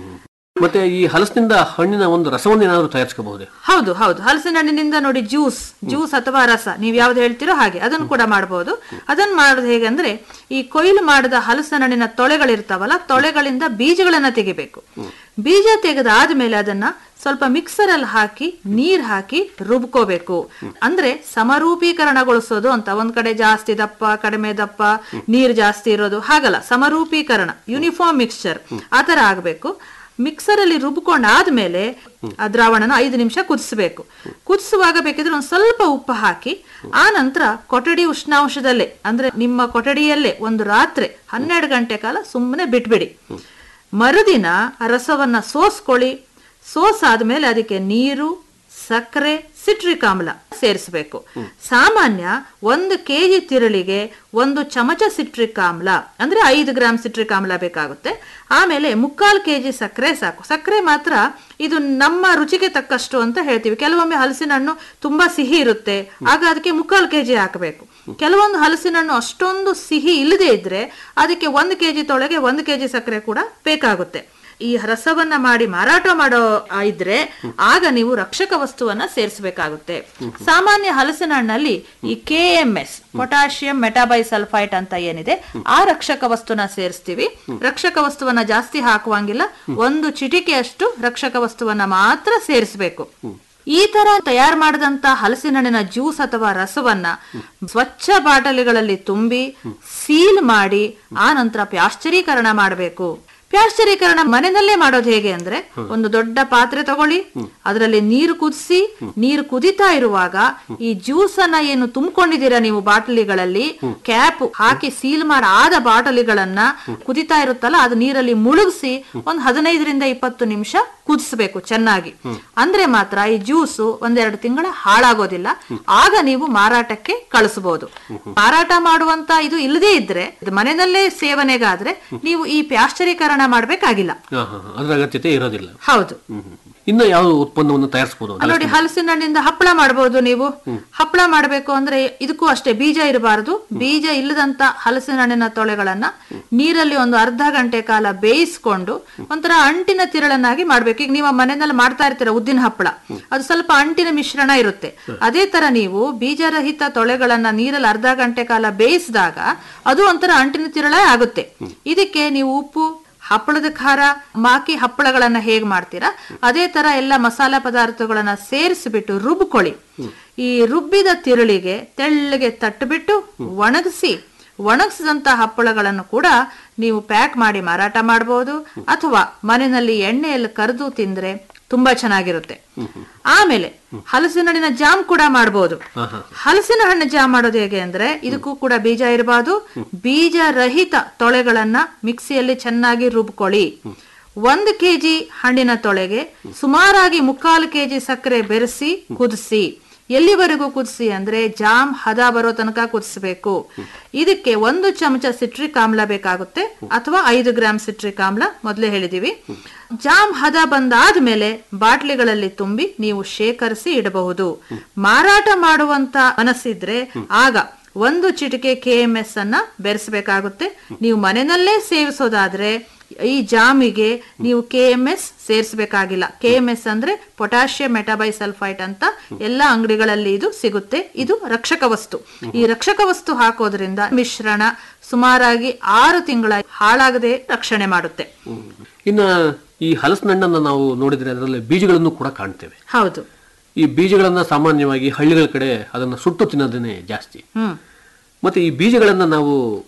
ಮತ್ತೆ ಈ ಹಲಸಿನಿಂದ ಹಣ್ಣಿನ ಒಂದು ರಸವನ್ನು ಏನಾದರೂ ತಯಾರಿಸ್ಕೋಬಹುದೇ ಹೌದು ಹೌದು ಹಲಸಿನ ಹಣ್ಣಿನಿಂದ ನೋಡಿ ಜ್ಯೂಸ್ ಜ್ಯೂಸ್ ಅಥವಾ ರಸ ನೀವು ಯಾವ್ದು ಹೇಳ್ತೀರೋ ಹಾಗೆ ಅದನ್ನು ಕೂಡ ಮಾಡಬಹುದು ಅದನ್ನ ಮಾಡೋದು ಹೇಗೆ ಅಂದ್ರೆ ಈ ಕೊಯ್ಲು ಮಾಡಿದ ಹಲಸಿನ ಹಣ್ಣಿನ ತೊಳೆಗಳಿರ್ತಾವಲ್ಲ ತೊಳೆಗಳಿಂದ ಬೀಜಗಳನ್ನ ತೆಗಿಬೇಕು ಬೀಜ ತೆಗೆದಾದ್ಮೇಲೆ ಅದನ್ನ ಸ್ವಲ್ಪ ಮಿಕ್ಸರ್ ಅಲ್ಲಿ ಹಾಕಿ ನೀರ್ ಹಾಕಿ ರುಬ್ಕೋಬೇಕು ಅಂದ್ರೆ ಸಮರೂಪೀಕರಣಗೊಳಿಸೋದು ಅಂತ ಒಂದ್ ಕಡೆ ಜಾಸ್ತಿ ದಪ್ಪ ಕಡಿಮೆ ದಪ್ಪ ನೀರ್ ಜಾಸ್ತಿ ಇರೋದು ಹಾಗಲ್ಲ ಸಮರೂಪೀಕರಣ ಯೂನಿಫಾರ್ಮ್ ಮಿಕ್ಸ್ಚರ್ ಆತರ ಆಗ್ಬೇಕು ಮಿಕ್ಸರ್ ಅಲ್ಲಿ ರುಬ್ಕೊಂಡಾದ್ಮೇಲೆ ಆ ದ್ರಾವಣನ ಐದು ನಿಮಿಷ ಕುದಿಸ್ಬೇಕು ಕುದಿಸುವಾಗ ಬೇಕಿದ್ರೆ ಒಂದ್ ಸ್ವಲ್ಪ ಉಪ್ಪು ಹಾಕಿ ಆ ನಂತರ ಕೊಠಡಿ ಉಷ್ಣಾಂಶದಲ್ಲೇ ಅಂದ್ರೆ ನಿಮ್ಮ ಕೊಠಡಿಯಲ್ಲೇ ಒಂದು ರಾತ್ರಿ ಹನ್ನೆರಡು ಗಂಟೆ ಕಾಲ ಸುಮ್ಮನೆ ಬಿಟ್ಬಿಡಿ ಮರುದಿನ ಆ ರಸವನ್ನ ಸೋಸ್ಕೊಳ್ಳಿ ಸೋಸಾದ್ಮೇಲೆ ಅದಕ್ಕೆ ನೀರು ಸಕ್ಕರೆ ಸಿಟ್ರಿಕ್ ಆಮ್ಲ ಸೇರಿಸಬೇಕು ಸಾಮಾನ್ಯ ಒಂದು ಕೆಜಿ ತಿರುಳಿಗೆ ಒಂದು ಚಮಚ ಸಿಟ್ರಿಕ್ ಆಮ್ಲ ಅಂದ್ರೆ ಐದು ಗ್ರಾಮ್ ಸಿಟ್ರಿಕ್ ಆಮ್ಲ ಬೇಕಾಗುತ್ತೆ ಆಮೇಲೆ ಮುಕ್ಕಾಲು ಕೆಜಿ ಸಕ್ಕರೆ ಸಾಕು ಸಕ್ಕರೆ ಮಾತ್ರ ಇದು ನಮ್ಮ ರುಚಿಗೆ ತಕ್ಕಷ್ಟು ಅಂತ ಹೇಳ್ತೀವಿ ಕೆಲವೊಮ್ಮೆ ಹಲಸಿನ ಹಣ್ಣು ತುಂಬಾ ಸಿಹಿ ಇರುತ್ತೆ ಆಗ ಅದಕ್ಕೆ ಮುಕ್ಕಾಲು ಕೆಜಿ ಹಾಕಬೇಕು ಕೆಲವೊಂದು ಹಲಸಿನ ಹಣ್ಣು ಅಷ್ಟೊಂದು ಸಿಹಿ ಇಲ್ಲದೆ ಇದ್ರೆ ಅದಕ್ಕೆ ಒಂದು ಕೆಜಿ ತೊಳೆಗೆ ಒಂದು ಕೆಜಿ ಸಕ್ಕರೆ ಕೂಡ ಬೇಕಾಗುತ್ತೆ ಈ ರಸವನ್ನ ಮಾಡಿ ಮಾರಾಟ ಮಾಡೋ ಆ ಇದ್ರೆ ಆಗ ನೀವು ರಕ್ಷಕ ವಸ್ತುವನ್ನ ಸೇರಿಸಬೇಕಾಗುತ್ತೆ ಸಾಮಾನ್ಯ ಹಲಸಿನ ಹಣ್ಣಲ್ಲಿ ಈ K M S potassium metabisulphite ಅಂತ ಏನಿದೆ ಆ ರಕ್ಷಕ ವಸ್ತುನ ಸೇರಿಸ್ತೀವಿ ರಕ್ಷಕ ವಸ್ತುವನ್ನ ಜಾಸ್ತಿ ಹಾಕುವಂಗಿಲ್ಲ ಒಂದು ಚಿಟಿಕೆಯಷ್ಟು ರಕ್ಷಕ ವಸ್ತುವನ್ನ ಮಾತ್ರ ಸೇರಿಸಬೇಕು ಈ ತರ ತಯಾರು ಮಾಡಿದಂತ ಹಲಸಿನ ಹಣ್ಣಿನ ಜ್ಯೂಸ್ ಅಥವಾ ರಸವನ್ನ ಸ್ವಚ್ಛ ಬಾಟಲಿಗಳಲ್ಲಿ ತುಂಬಿ ಸೀಲ್ ಮಾಡಿ ಆ ನಂತರ ಪ್ಯಾಶ್ಚರೀಕರಣ ಮಾಡಬೇಕು ಪ್ಯಾಶ್ಚರೀಕರಣ ಮನೆಯಲ್ಲೇ ಮಾಡೋದು ಹೇಗೆ ಅಂದ್ರೆ ಒಂದು ದೊಡ್ಡ ಪಾತ್ರೆ ತಗೊಳ್ಳಿ ಅದರಲ್ಲಿ ನೀರು ಕುದಿಸಿ ನೀರು ಕುದಿತಾ ಇರುವಾಗ ಈ ಜ್ಯೂಸ್ ಅನ್ನ ಏನು ತುಂಬಿಕೊಂಡಿದ್ದೀರಾ ನೀವು ಬಾಟಲಿಗಳಲ್ಲಿ ಕ್ಯಾಪ್ ಹಾಕಿ ಸೀಲ್ ಮಾಡಿ ಆದ ಬಾಟಲಿಗಳನ್ನ ಕುದಿತಾ ಇರುತ್ತಲ್ಲ ಅದು ನೀರಲ್ಲಿ ಮುಳುಗಿಸಿ ಒಂದ್ ಹದಿನೈದರಿಂದ ಇಪ್ಪತ್ತು ನಿಮಿಷ ಕುದಿಸ್ಬೇಕು ಚೆನ್ನಾಗಿ ಅಂದ್ರೆ ಮಾತ್ರ ಈ ಜ್ಯೂಸು ಒಂದೆರಡು ತಿಂಗಳ ಹಾಳಾಗೋದಿಲ್ಲ ಆಗ ನೀವು ಮಾರಾಟಕ್ಕೆ ಕಳಿಸಬಹುದು ಮಾರಾಟ ಮಾಡುವಂತ ಇದು ಇಲ್ಲದೇ ಇದ್ರೆ ಇದು ಮನೆಯಲ್ಲೇ ಸೇವನೆಗಾದ್ರೆ ನೀವು ಈ ಪ್ಯಾಶ್ಚರೀಕರಣ ಮಾಡ್ಬೇಕಾಗಿಲ್ಲ ಹಾ, ಹಾ, ಹಾ. ಅದ್ರ ಅಗತ್ಯತೆ ಇರೋದಿಲ್ಲ ಹೌದು ಹ್ಮ್, ಹ್ಮ್. ಇನ್ನು ಯಾವ ಉತ್ಪನ್ನವನ್ನು ತಯಾರಿಸಬಹುದು ಅಲ್ಲಿ ನೋಡಿ ಹಲಸಿನ ಹಣ್ಣಿಂದ ಹಪ್ಪಳ ಮಾಡಬಹುದು ನೀವು ಹಪ್ಪಳ ಮಾಡಬೇಕು ಅಂದ್ರೆ ಇದಕ್ಕೂ ಅಷ್ಟೇ ಬೀಜ ಇರಬಾರದು ಬೀಜ ಇಲ್ಲದಂತ ಹಲಸಿನ ಹಣ್ಣಿನ ತೊಳೆಗಳನ್ನ ನೀರಲ್ಲಿ ಒಂದು ಅರ್ಧ ಗಂಟೆ ಕಾಲ ಬೇಯಿಸ್ಕೊಂಡು ಒಂಥರ ಅಂಟಿನ ತಿರಳನ್ನಾಗಿ ಮಾಡ್ಬೇಕು ಈಗ ನೀವು ಮನೆಯಲ್ಲಿ ಮಾಡ್ತಾ ಇರ್ತೀರ ಉದ್ದಿನ ಹಪ್ಪಳ ಅದು ಸ್ವಲ್ಪ ಅಂಟಿನ ಮಿಶ್ರಣ ಇರುತ್ತೆ ಅದೇ ತರ ನೀವು ಬೀಜರಹಿತ ತೊಳೆಗಳನ್ನ ನೀರಲ್ಲಿ ಅರ್ಧ ಗಂಟೆ ಕಾಲ ಬೇಯಿಸಿದಾಗ ಅದು ಒಂಥರ ಅಂಟಿನ ತಿರಳ ಆಗುತ್ತೆ ಇದಕ್ಕೆ ನೀವು ಉಪ್ಪು ಹಪ್ಪಳದ ಖಾರ ಮಾಕಿ ಹಪ್ಪಳಗಳನ್ನ ಹೇಗ್ ಮಾಡ್ತೀರಾ ಅದೇ ತರ ಎಲ್ಲ ಮಸಾಲ ಪದಾರ್ಥಗಳನ್ನ ಸೇರಿಸಿಬಿಟ್ಟು ರುಬ್ಕೊಳ್ಳಿ ಈ ರುಬ್ಬಿದ ತಿರುಳಿಗೆ ತೆಳ್ಳಗೆ ತಟ್ಟಬಿಟ್ಟು ಒಣಗಿಸಿ ಒಣಗಿಸಿದಂತ ಹಪ್ಪಳಗಳನ್ನು ಕೂಡ ನೀವು ಪ್ಯಾಕ್ ಮಾಡಿ ಮಾರಾಟ ಮಾಡಬಹುದು ಅಥವಾ ಮನೆಯಲ್ಲಿ ಎಣ್ಣೆಯಲ್ಲಿ ಕರೆದು ತಿಂದ್ರೆ ತುಂಬಾ ಚೆನ್ನಾಗಿರುತ್ತೆ ಆಮೇಲೆ ಹಲಸಿನ ಹಣ್ಣಿನ ಜಾಮ್ ಕೂಡ ಮಾಡಬಹುದು ಹಲಸಿನ ಹಣ್ಣು ಜಾಮ್ ಮಾಡೋದು ಹೇಗೆ ಅಂದ್ರೆ ಇದಕ್ಕೂ ಕೂಡ ಬೀಜ ಇರಬಾರ್ದು ಬೀಜ ರಹಿತ ತೊಳೆಗಳನ್ನ ಮಿಕ್ಸಿಯಲ್ಲಿ ಚೆನ್ನಾಗಿ ರುಬ್ಕೊಳ್ಳಿ ಒಂದು ಕೆಜಿ ಹಣ್ಣಿನ ತೊಳೆಗೆ ಸುಮಾರಾಗಿ ಮುಕ್ಕಾಲು ಕೆಜಿ ಸಕ್ಕರೆ ಬೆರೆಸಿ ಕುದಿಸಿ ಎಲ್ಲಿವರೆಗೂ ಕುದಿಸಿ ಅಂದ್ರೆ ಜಾಮ್ ಹದ ಬರೋ ತನಕ ಕುದಿಸ್ಬೇಕು ಇದಕ್ಕೆ ಒಂದು ಚಮಚ ಸಿಟ್ರಿಕ್ ಆಮ್ಲ ಬೇಕಾಗುತ್ತೆ ಅಥವಾ ಐದು ಗ್ರಾಮ್ ಸಿಟ್ರಿಕ್ ಆಮ್ಲ ಮೊದಲೇ ಹೇಳಿದೀವಿ ಜಾಮ್ ಹದ ಬಂದಾದ್ಮೇಲೆ ಬಾಟ್ಲಿಗಳಲ್ಲಿ ತುಂಬಿ ನೀವು ಶೇಖರಿಸಿ ಇಡಬಹುದು ಮಾರಾಟ ಮಾಡುವಂತ ಮನಸ್ಸಿದ್ರೆ ಆಗ ಒಂದು ಚಿಟಿಕೆ ಕೆ ಎಂ ಎಸ್ ಅನ್ನ ಬೆರೆಸಬೇಕಾಗುತ್ತೆ ನೀವು ಮನೆಯಲ್ಲೇ ಸೇವಿಸೋದಾದ್ರೆ ಈ ಜಾಮಿಗೆ ನೀವು ಕೆ ಎಂ ಎಸ್ ಸೇರಿಸಬೇಕಾಗಿಲ್ಲ ಕೆ ಎಂ ಎಸ್ ಅಂದ್ರೆ ಪೊಟ್ಯಾಷಿಯಂ ಮೆಟಾಬೈಸಲ್ಫೈಟ್ ಅಂತ ಎಲ್ಲ ಅಂಗಡಿಗಳಲ್ಲಿ ಇದು ಸಿಗುತ್ತೆ ಇದು ರಕ್ಷಕ ವಸ್ತು ಈ ರಕ್ಷಕ ವಸ್ತು ಹಾಕೋದ್ರಿಂದ ಮಿಶ್ರಣ ಸುಮಾರಾಗಿ ಆರು ತಿಂಗಳ ಹಾಳಾಗದೆ ರಕ್ಷಣೆ ಮಾಡುತ್ತೆ ಇನ್ನ ಈ ಹಲಸಿನ ಹಣ್ಣನ್ನ ನಾವು ನೋಡಿದ್ರೆ ಅದರಲ್ಲಿ ಬೀಜಗಳನ್ನು ಕೂಡ ಕಾಣ್ತೇವೆ ಹೌದು ಈ ಬೀಜಗಳನ್ನ ಸಾಮಾನ್ಯವಾಗಿ ಹಳ್ಳಿಗಳ ಕಡೆ ಅದನ್ನ ಸುಟ್ಟು ತಿನ್ನೋದನ್ನೇ ಜಾಸ್ತಿ ಹ್ಮ್ ಮತ್ತೆ ಈ ಬೀಜಗಳನ್ನ ನಾವು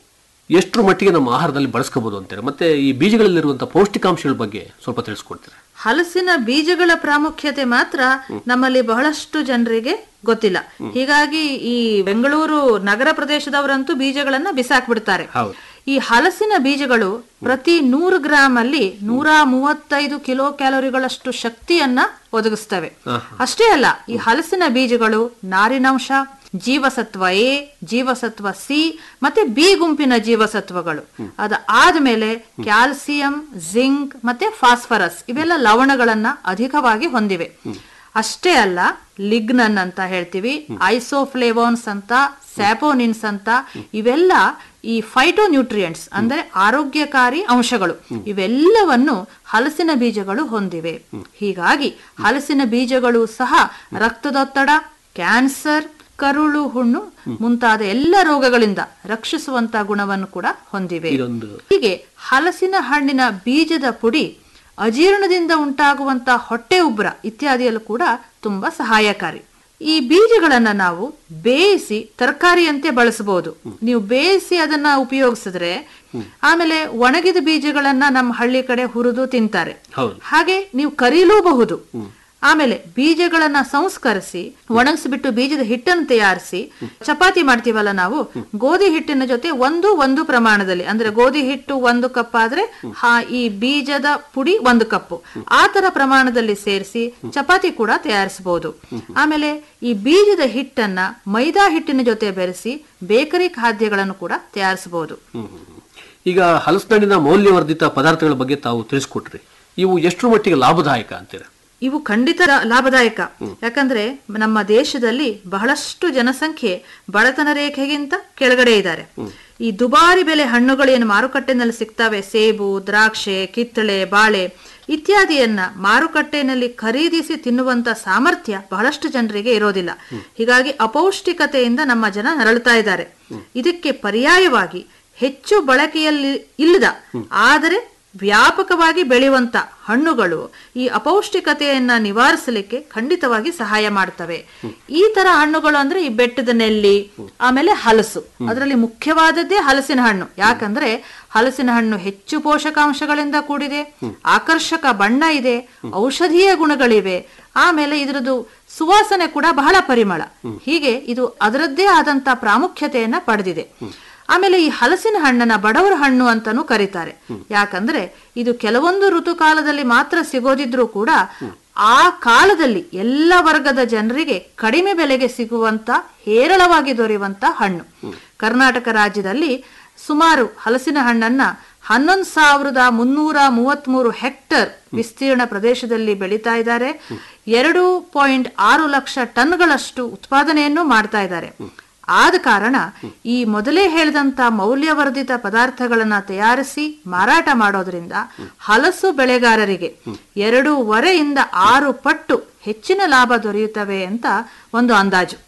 ಎಷ್ಟರ ಮಟ್ಟಿಗೆ ನಮ್ಮ ಆಹಾರದಲ್ಲಿ ಬಳಸ್ಕೋಬಹುದು ಅಂತಾರೆ ಮತ್ತೆ ಈ ಬೀಜಗಳಲ್ಲಿರುವಂತಹ ಪೌಷ್ಟಿಕಾಂಶಗಳ ಬಗ್ಗೆ ಸ್ವಲ್ಪ ತಿಳಿಸ್ಕೊಡ್ತೀರಾ ಹಲಸಿನ ಬೀಜಗಳ ಪ್ರಾಮುಖ್ಯತೆ ಮಾತ್ರ ನಮ್ಮಲ್ಲಿ ಬಹಳಷ್ಟು ಜನರಿಗೆ ಗೊತ್ತಿಲ್ಲ ಹೀಗಾಗಿ ಈ ಬೆಂಗಳೂರು ನಗರ ಪ್ರದೇಶದವರಂತೂ ಬೀಜಗಳನ್ನ ಬಿಸಾಕ್ಬಿಡ್ತಾರೆ ಹೌದು. ಈ ಹಲಸಿನ ಬೀಜಗಳು ಪ್ರತಿ ನೂರು ಗ್ರಾಮ್ ಅಲ್ಲಿ ನೂರ ಮೂವತ್ತೈದು ಕಿಲೋ ಕ್ಯಾಲೋರಿಗಳಷ್ಟು ಶಕ್ತಿಯನ್ನ ಒದಗಿಸ್ತವೆ ಅಷ್ಟೇ ಅಲ್ಲ ಈ ಹಲಸಿನ ಬೀಜಗಳು ನಾರಿನಾಂಶ ಜೀವಸತ್ವ ಎ ಜೀವಸತ್ವ ಸಿ ಮತ್ತೆ ಬಿ ಗುಂಪಿನ ಜೀವಸತ್ವಗಳು ಅದ ಆದ್ಮೇಲೆ ಕ್ಯಾಲ್ಸಿಯಂ ಜಿಂಕ್ ಮತ್ತೆ ಫಾಸ್ಫರಸ್ ಇವೆಲ್ಲ ಲವಣಗಳನ್ನ ಅಧಿಕವಾಗಿ ಹೊಂದಿವೆ ಅಷ್ಟೇ ಅಲ್ಲ ಲಿಗ್ನನ್ ಅಂತ ಹೇಳ್ತೀವಿ ಐಸೋಫ್ಲೇವೋನ್ಸ್ ಅಂತ ಸ್ಯಾಪೋನಿನ್ಸ್ ಅಂತ ಇವೆಲ್ಲ ಈ ಫೈಟೋನ್ಯೂಟ್ರಿಯೆಂಟ್ಸ್ ಅಂದ್ರೆ ಆರೋಗ್ಯಕಾರಿ ಅಂಶಗಳು ಇವೆಲ್ಲವನ್ನು ಹಲಸಿನ ಬೀಜಗಳು ಹೊಂದಿವೆ ಹೀಗಾಗಿ ಹಲಸಿನ ಬೀಜಗಳು ಸಹ ರಕ್ತದೊತ್ತಡ ಕ್ಯಾನ್ಸರ್ ಕರುಳು ಹುಣ್ಣು ಮುಂತಾದ ಎಲ್ಲ ರೋಗಗಳಿಂದ ರಕ್ಷಿಸುವಂತ ಗುಣವನ್ನು ಕೂಡ ಹೊಂದಿವೆ ಇದೊಂದು ಹೀಗೆ ಹಲಸಿನ ಹಣ್ಣಿನ ಬೀಜದ ಪುಡಿ ಅಜೀರ್ಣದಿಂದ ಉಂಟಾಗುವಂತ ಹೊಟ್ಟೆ ಉಬ್ರ ಇತ್ಯಾದಿಯಲ್ಲೂ ಕೂಡ ತುಂಬಾ ಸಹಾಯಕಾರಿ ಈ ಬೀಜಗಳನ್ನ ನಾವು ಬೇಯಿಸಿ ತರಕಾರಿಯಂತೆ ಬಳಸಬಹುದು ನೀವು ಬೇಯಿಸಿ ಅದನ್ನ ಉಪಯೋಗಿಸಿದ್ರೆ ಆಮೇಲೆ ಒಣಗಿದ ಬೀಜಗಳನ್ನ ನಮ್ಮ ಹಳ್ಳಿ ಕಡೆ ಹುರಿದು ತಿಂತಾರೆ ಹೌದು ಹಾಗೆ ನೀವು ಕರೀಲೂಬಹುದು ಆಮೇಲೆ ಬೀಜಗಳನ್ನ ಸಂಸ್ಕರಿಸಿ ಒಣಗಿಸ್ಬಿಟ್ಟು ಬೀಜದ ಹಿಟ್ಟನ್ನು ತಯಾರಿಸಿ ಚಪಾತಿ ಮಾಡ್ತೀವಲ್ಲ ನಾವು ಗೋಧಿ ಹಿಟ್ಟಿನ ಜೊತೆ ಒಂದು ಒಂದು ಪ್ರಮಾಣದಲ್ಲಿ ಅಂದ್ರೆ ಗೋಧಿ ಹಿಟ್ಟು ಒಂದು ಕಪ್ ಆದ್ರೆ ಹಾ- ಈ ಬೀಜದ ಪುಡಿ ಒಂದು ಕಪ್ಪು ಆ ತರ ಪ್ರಮಾಣದಲ್ಲಿ ಸೇರಿಸಿ ಚಪಾತಿ ಕೂಡ ತಯಾರಿಸಬಹುದು ಆಮೇಲೆ ಈ ಬೀಜದ ಹಿಟ್ಟನ್ನ ಮೈದಾ ಹಿಟ್ಟಿನ ಜೊತೆ ಬೆರೆಸಿ ಬೇಕರಿ ಖಾದ್ಯಗಳನ್ನು ಕೂಡ ತಯಾರಿಸಬಹುದು ಈಗ ಹಲಸಿನಹಣ್ಣಿನ ಮೌಲ್ಯವರ್ಧಿತ ಪದಾರ್ಥಗಳ ಬಗ್ಗೆ ತಾವು ತಿಳಿಸ್ಕೊಟ್ರಿ ಇವು ಎಷ್ಟರ ಮಟ್ಟಿಗೆ ಲಾಭದಾಯಕ ಅಂತೀರ ಇವು ಖಂಡಿತ ಲಾ- ಲಾಭದಾಯಕ ಯಾಕಂದ್ರೆ ನಮ್ಮ ದೇಶದಲ್ಲಿ ಬಹಳಷ್ಟು ಜನಸಂಖ್ಯೆ ಬಡತನ ರೇಖೆಗಿಂತ ಕೆಳಗಡೆ ಇದ್ದಾರೆ ಈ ದುಬಾರಿ ಬೆಲೆ ಹಣ್ಣುಗಳೇನು ಮಾರುಕಟ್ಟೆನಲ್ಲಿ ಸಿಗ್ತವೆ ಸೇಬು ದ್ರಾಕ್ಷೆ ಕಿತ್ತಳೆ ಬಾಳೆ ಇತ್ಯಾದಿಯನ್ನ ಮಾರುಕಟ್ಟೆನಲ್ಲಿ ಖರೀದಿಸಿ ತಿನ್ನುವಂತ ಸಾಮರ್ಥ್ಯ ಬಹಳಷ್ಟು ಜನರಿಗೆ ಇರೋದಿಲ್ಲ ಹೀಗಾಗಿ ಅಪೌಷ್ಟಿಕತೆಯಿಂದ ನಮ್ಮ ಜನ ನರಳುತ್ತಾ ಇದ್ದಾರೆ ಇದಕ್ಕೆ ಪರ್ಯಾಯವಾಗಿ ಹೆಚ್ಚು ಬಳಕೆಯಲ್ಲಿ ಇಲ್ಲದ ಆದರೆ ವ್ಯಾಪಕವಾಗಿ ಬೆಳೆಯುವಂತ ಹಣ್ಣುಗಳು ಈ ಅಪೌಷ್ಟಿಕತೆಯನ್ನ ನಿವಾರಿಸಲಿಕ್ಕೆ ಖಂಡಿತವಾಗಿ ಸಹಾಯ ಮಾಡ್ತವೆ ಈ ತರ ಹಣ್ಣುಗಳು ಅಂದ್ರೆ ಈ ಬೆಟ್ಟದ ನೆಲ್ಲಿ ಆಮೇಲೆ ಹಲಸು ಅದರಲ್ಲಿ ಮುಖ್ಯವಾದದ್ದೇ ಹಲಸಿನ ಹಣ್ಣು ಯಾಕಂದ್ರೆ ಹಲಸಿನ ಹಣ್ಣು ಹೆಚ್ಚು ಪೋಷಕಾಂಶಗಳಿಂದ ಕೂಡಿದೆ ಆಕರ್ಷಕ ಬಣ್ಣ ಇದೆ ಔಷಧೀಯ ಗುಣಗಳಿವೆ ಆಮೇಲೆ ಇದರದ್ದು ಸುವಾಸನೆ ಕೂಡ ಬಹಳ ಪರಿಮಳ ಹೀಗೆ ಇದು ಅದರದ್ದೇ ಆದಂತ ಪ್ರಾಮುಖ್ಯತೆಯನ್ನ ಪಡೆದಿದೆ ಆಮೇಲೆ ಈ ಹಲಸಿನ ಹಣ್ಣನ್ನ ಬಡವರ ಹಣ್ಣು ಅಂತಾನೂ ಕರೀತಾರೆ ಯಾಕಂದ್ರೆ ಇದು ಕೆಲವೊಂದು ಋತುಕಾಲದಲ್ಲಿ ಮಾತ್ರ ಸಿಗೋದಿದ್ರೂ ಕೂಡ ಆ ಕಾಲದಲ್ಲಿ ಎಲ್ಲ ವರ್ಗದ ಜನರಿಗೆ ಕಡಿಮೆ ಬೆಲೆಗೆ ಸಿಗುವಂತ ಹೇರಳವಾಗಿ ದೊರೆಯುವಂತ ಹಣ್ಣು ಕರ್ನಾಟಕ ರಾಜ್ಯದಲ್ಲಿ ಸುಮಾರು ಹಲಸಿನ ಹಣ್ಣನ್ನ ಹನ್ನೊಂದು ಸಾವಿರದ ಮುನ್ನೂರ ಮೂವತ್ಮೂರು ಹೆಕ್ಟರ್ ವಿಸ್ತೀರ್ಣ ಪ್ರದೇಶದಲ್ಲಿ ಬೆಳೀತಾ ಇದ್ದಾರೆ ಎರಡು ಪಾಯಿಂಟ್ ಆರು ಲಕ್ಷ ಟನ್ಗಳಷ್ಟು ಉತ್ಪಾದನೆಯನ್ನು ಮಾಡ್ತಾ ಇದ್ದಾರೆ ಆದ ಕಾರಣ ಈ ಮೊದಲೇ ಹೇಳಿದಂತ ಮೌಲ್ಯವರ್ಧಿತ ಪದಾರ್ಥಗಳನ್ನ ತಯಾರಿಸಿ ಮಾರಾಟ ಮಾಡೋದ್ರಿಂದ ಹಲಸು ಬೆಳೆಗಾರರಿಗೆ ಎರಡೂವರೆಯಿಂದ ಆರು ಪಟ್ಟು ಹೆಚ್ಚಿನ ಲಾಭ ದೊರೆಯುತ್ತವೆ ಅಂತ ಒಂದು ಅಂದಾಜು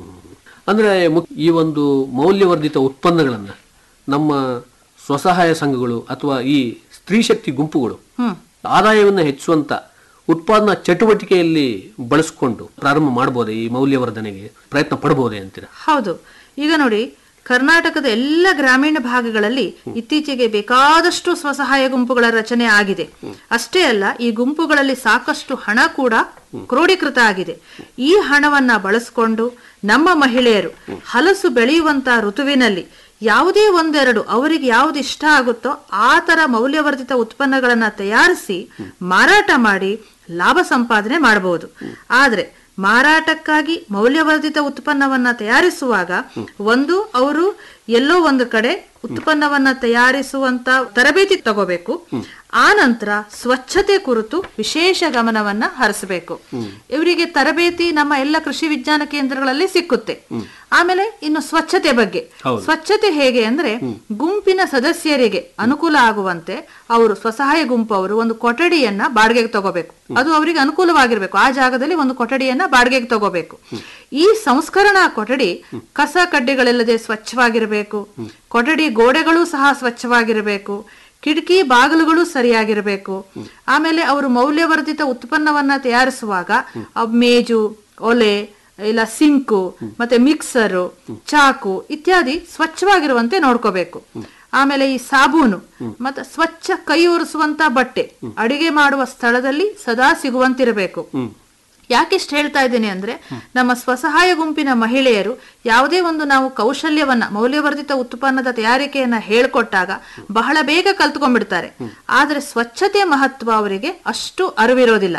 ಅಂದ್ರೆ ಮುಖ್- ಈ ಒಂದು ಮೌಲ್ಯವರ್ಧಿತ ಉತ್ಪನ್ನಗಳನ್ನ ನಮ್ಮ ಸ್ವಸಹಾಯ ಸಂಘಗಳು ಅಥವಾ ಈ ಸ್ತ್ರೀ ಶಕ್ತಿ ಗುಂಪುಗಳು ಆದಾಯವನ್ನ ಹೆಚ್ಚಿಸುವಂತ ಉತ್ಪಾದನಾ ಚಟುವಟಿಕೆಯಲ್ಲಿ ಬಳಸಿಕೊಂಡು ಪ್ರಾರಂಭ ಮಾಡಬಹುದೇ ಈ ಮೌಲ್ಯವರ್ಧನೆಗೆ ಪ್ರಯತ್ನ ಪಡಬಹುದೇ ಅಂತೀರಾ ಹೌದು ಈಗ ನೋಡಿ ಕರ್ನಾಟಕದ ಎಲ್ಲ ಗ್ರಾಮೀಣ ಭಾಗಗಳಲ್ಲಿ ಇತ್ತೀಚೆಗೆ ಬೇಕಾದಷ್ಟು ಸ್ವಸಹಾಯ ಗುಂಪುಗಳ ರಚನೆ ಆಗಿದೆ ಅಷ್ಟೇ ಅಲ್ಲ ಈ ಗುಂಪುಗಳಲ್ಲಿ ಸಾಕಷ್ಟು ಹಣ ಕೂಡ ಕ್ರೋಢೀಕೃತ ಆಗಿದೆ ಈ ಹಣವನ್ನ ಬಳಸಿಕೊಂಡು ನಮ್ಮ ಮಹಿಳೆಯರು ಹಲಸು ಬೆಳೆಯುವಂತ ಋತುವಿನಲ್ಲಿ ಯಾವುದೇ ಒಂದೆರಡು ಅವರಿಗೆ ಯಾವ್ದು ಇಷ್ಟ ಆಗುತ್ತೋ ಆ ತರ ಮೌಲ್ಯವರ್ಧಿತ ಉತ್ಪನ್ನಗಳನ್ನ ತಯಾರಿಸಿ ಮಾರಾಟ ಮಾಡಿ ಲಾಭ ಸಂಪಾದನೆ ಮಾಡಬಹುದು ಆದ್ರೆ ಮಾರಾಟಕ್ಕಾಗಿ ಮೌಲ್ಯವರ್ಧಿತ ಉತ್ಪನ್ನವನ್ನ ತಯಾರಿಸುವಾಗ ಒಂದು ಅವರು ಎಲ್ಲೋ ಒಂದು ಕಡೆ ಉತ್ಪನ್ನವನ್ನ ತಯಾರಿಸುವಂತ ತರಬೇತಿ ತಗೋಬೇಕು ಆ ನಂತರ ಸ್ವಚ್ಛತೆ ಕುರಿತು ವಿಶೇಷ ಗಮನವನ್ನ ಹರಿಸಬೇಕು ಇವರಿಗೆ ತರಬೇತಿ ನಮ್ಮ ಎಲ್ಲ ಕೃಷಿ ವಿಜ್ಞಾನ ಕೇಂದ್ರಗಳಲ್ಲಿ ಸಿಕ್ಕುತ್ತೆ ಆಮೇಲೆ ಇನ್ನು ಸ್ವಚ್ಛತೆ ಬಗ್ಗೆ ಸ್ವಚ್ಛತೆ ಹೇಗೆ ಅಂದ್ರೆ ಗುಂಪಿನ ಸದಸ್ಯರಿಗೆ ಅನುಕೂಲ ಆಗುವಂತೆ ಅವರು ಸ್ವಸಹಾಯ ಗುಂಪು ಅವರು ಒಂದು ಕೊಠಡಿಯನ್ನ ಬಾಡಿಗೆಗೆ ತಗೋಬೇಕು ಅದು ಅವರಿಗೆ ಅನುಕೂಲವಾಗಿರ್ಬೇಕು ಆ ಜಾಗದಲ್ಲಿ ಒಂದು ಕೊಠಡಿಯನ್ನ ಬಾಡಿಗೆಗೆ ತಗೋಬೇಕು ಈ ಸಂಸ್ಕರಣಾ ಕೊಠಡಿ ಕಸ ಕಡ್ಡಿಗಳಿಲ್ಲದೆ ಸ್ವಚ್ಛವಾಗಿರಬೇಕು ಕೊಠಡಿ ಗೋಡೆಗಳು ಸಹ ಸ್ವಚ್ಛವಾಗಿರಬೇಕು ಕಿಟಕಿ ಬಾಗಿಲುಗಳು ಸರಿಯಾಗಿರಬೇಕು ಆಮೇಲೆ ಅವರು ಮೌಲ್ಯವರ್ಧಿತ ಉತ್ಪನ್ನವನ್ನ ತಯಾರಿಸುವಾಗ ಆ ಮೇಜು ಒಲೆ ಇಲ್ಲ ಸಿಂಕು ಮತ್ತೆ ಮಿಕ್ಸರು ಚಾಕು ಇತ್ಯಾದಿ ಸ್ವಚ್ಛವಾಗಿರುವಂತೆ ನೋಡ್ಕೋಬೇಕು ಆಮೇಲೆ ಈ ಸಾಬೂನು ಮತ್ತೆ ಸ್ವಚ್ಛ ಕೈ ಒರೆಸುವಂತ ಬಟ್ಟೆ ಅಡಿಗೆ ಮಾಡುವ ಸ್ಥಳದಲ್ಲಿ ಸದಾ ಸಿಗುವಂತಿರಬೇಕು ಯಾಕಿಷ್ಟು ಹೇಳ್ತಾ ಇದ್ದೀನಿ ಅಂದ್ರೆ ನಮ್ಮ ಸ್ವಸಹಾಯ ಗುಂಪಿನ ಮಹಿಳೆಯರು ಯಾವುದೇ ಒಂದು ನಾವು ಕೌಶಲ್ಯವನ್ನ ಮೌಲ್ಯವರ್ಧಿತ ಉತ್ಪನ್ನದ ತಯಾರಿಕೆಯನ್ನ ಹೇಳ್ಕೊಟ್ಟಾಗ ಬಹಳ ಬೇಗ ಕಲ್ತ್ಕೊಂಡ್ಬಿಡ್ತಾರೆ ಆದ್ರೆ ಸ್ವಚ್ಛತೆ ಮಹತ್ವ ಅವರಿಗೆ ಅಷ್ಟು ಅರಿವಿರೋದಿಲ್ಲ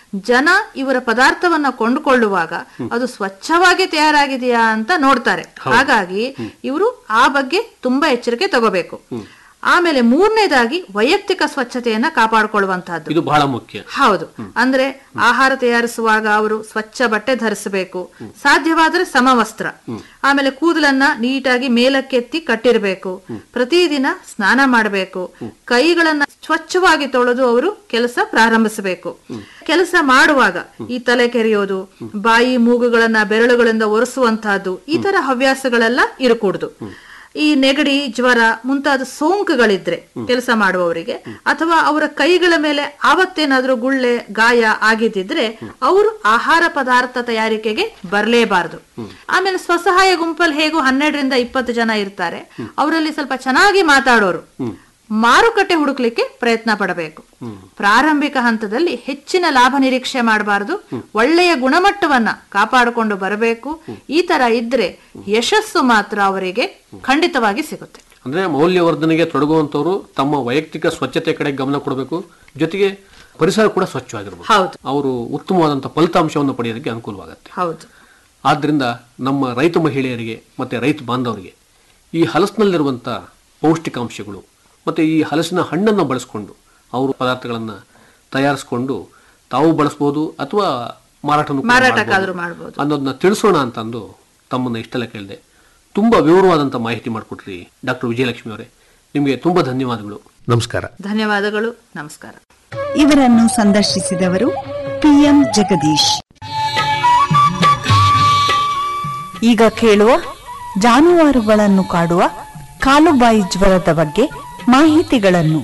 ಜನ ಇವರ ಪದಾರ್ಥವನ್ನ ಕೊಂಡುಕೊಳ್ಳುವಾಗ ಅದು ಸ್ವಚ್ಛವಾಗಿ ತಯಾರಾಗಿದೆಯಾ ಅಂತ ನೋಡ್ತಾರೆ ಹಾಗಾಗಿ ಇವರು ಆ ಬಗ್ಗೆ ತುಂಬಾ ಎಚ್ಚರಿಕೆ ತಗೋಬೇಕು ಆಮೇಲೆ ಮೂರನೇದಾಗಿ ವೈಯಕ್ತಿಕ ಸ್ವಚ್ಛತೆಯನ್ನ ಕಾಪಾಡಿಕೊಳ್ಳುವಂತಹದ್ದು ಇದು ಬಹಳ ಮುಖ್ಯ ಹೌದು ಅಂದ್ರೆ ಆಹಾರ ತಯಾರಿಸುವಾಗ ಅವರು ಸ್ವಚ್ಛ ಬಟ್ಟೆ ಧರಿಸಬೇಕು ಸಾಧ್ಯವಾದ್ರೆ ಸಮವಸ್ತ್ರ ಆಮೇಲೆ ಕೂದಲನ್ನ ನೀಟಾಗಿ ಮೇಲಕ್ಕೆತ್ತಿ ಕಟ್ಟಿರ್ಬೇಕು ಪ್ರತಿದಿನ ಸ್ನಾನ ಮಾಡಬೇಕು ಕೈಗಳನ್ನ ಸ್ವಚ್ಛವಾಗಿ ತೊಳೆದು ಅವರು ಕೆಲಸ ಪ್ರಾರಂಭಿಸಬೇಕು ಕೆಲಸ ಮಾಡುವಾಗ ಈ ತಲೆ ಕೆರೆಯೋದು ಬಾಯಿ ಮೂಗುಗಳನ್ನ ಬೆರಳುಗಳಿಂದ ಒರೆಸುವಂತಹದ್ದು ಈ ತರ ಹವ್ಯಾಸಗಳೆಲ್ಲ ಇರಕೂಡುದು ಈ ನೆಗಡಿ ಜ್ವರ ಮುಂತಾದ ಸೋಂಕುಗಳಿದ್ರೆ ಕೆಲಸ ಮಾಡುವವರಿಗೆ ಅಥವಾ ಅವರ ಕೈಗಳ ಮೇಲೆ ಆವತ್ತೇನಾದ್ರೂ ಗುಳ್ಳೆ ಗಾಯ ಆಗಿದ್ದಿದ್ರೆ ಅವರು ಆಹಾರ ಪದಾರ್ಥ ತಯಾರಿಕೆಗೆ ಬರಲೇಬಾರದು ಆಮೇಲೆ ಸ್ವಸಹಾಯ ಗುಂಪಲ್ಲಿ ಹೇಗೂ ಹನ್ನೆರಡರಿಂದ ಇಪ್ಪತ್ತು ಜನ ಇರ್ತಾರೆ ಅವರಲ್ಲಿ ಸ್ವಲ್ಪ ಚೆನ್ನಾಗಿ ಮಾತಾಡೋರು ಮಾರುಕಟ್ಟೆ ಹುಡುಕ್ಲಿಕ್ಕೆ ಪ್ರಯತ್ನ ಪಡಬೇಕು ಪ್ರಾರಂಭಿಕ ಹಂತದಲ್ಲಿ ಹೆಚ್ಚಿನ ಲಾಭ ನಿರೀಕ್ಷೆ ಮಾಡಬಾರದು ಒಳ್ಳೆಯ ಗುಣಮಟ್ಟವನ್ನ ಕಾಪಾಡಿಕೊಂಡು ಬರಬೇಕು ಈ ತರ ಇದ್ರೆ ಯಶಸ್ಸು ಮಾತ್ರ ಅವರಿಗೆ ಖಂಡಿತವಾಗಿ ಸಿಗುತ್ತೆ ಅಂದ್ರೆ ಮೌಲ್ಯವರ್ಧನೆಗೆ ತೊಡಗುವಂತವರು ತಮ್ಮ ವೈಯಕ್ತಿಕ ಸ್ವಚ್ಛತೆ ಕಡೆ ಗಮನ ಕೊಡಬೇಕು ಜೊತೆಗೆ ಪರಿಸರ ಕೂಡ ಸ್ವಚ್ಛವಾಗಿರ್ಬೇಕು ಹೌದು ಅವರು ಉತ್ತಮವಾದಂತಹ ಫಲಿತಾಂಶವನ್ನು ಪಡೆಯೋದಕ್ಕೆ ಅನುಕೂಲವಾಗುತ್ತೆ ಹೌದು ಆದ್ದರಿಂದ ನಮ್ಮ ರೈತ ಮಹಿಳೆಯರಿಗೆ ಮತ್ತೆ ರೈತ ಬಾಂಧವರಿಗೆ ಈ ಹಲಸಿನಲ್ಲಿರುವಂಥ ಪೌಷ್ಟಿಕಾಂಶಗಳು ಮತ್ತು ಈ ಹಲಸಿನ ಹಣ್ಣನ್ನು ಬಳಸ್ಕೊಂಡು ಅವರು ಪದಾರ್ಥಗಳನ್ನು ತಯಾರಿಸ್ಕೊಂಡು ತಾವು ಬಳಸ್ಬೋದು ಅಥವಾ ಮಾರಾಟನೂ ಕೂಡ ಮಾರಾಟಕ್ಕಾದ್ರೂ ಮಾಡ್ಬೋದು ಮಾಡ್ಬೋದು ಅನ್ನೋದನ್ನ ತಿಳಿಸೋಣ ಅಂತಂದು ತಮ್ಮನ್ನ ಇಷ್ಟೆಲ್ಲ ಕೇಳಿದೆ ತುಂಬ ವಿವರವಾದಂಥ ಮಾಹಿತಿ ಮಾಡಿಕೊಟ್ರಿ ಡಾಕ್ಟರ್ ವಿಜಯಲಕ್ಷ್ಮಿ ಅವರೇ ನಿಮಗೆ ತುಂಬ ಧನ್ಯವಾದಗಳು ನಮಸ್ಕಾರ ಧನ್ಯವಾದಗಳು ನಮಸ್ಕಾರ ಇವರನ್ನು ಸಂದರ್ಶಿಸಿದವರು ಪಿಎಂ ಜಗದೀಶ್ ಈಗ ಕೇಳುವ ಜಾನುವಾರುಗಳನ್ನು ಕಾಡುವ ಕಾಲುಬಾಯಿ ಜ್ವರದ ಬಗ್ಗೆ ಮಾಹಿತಿಗಳನ್ನು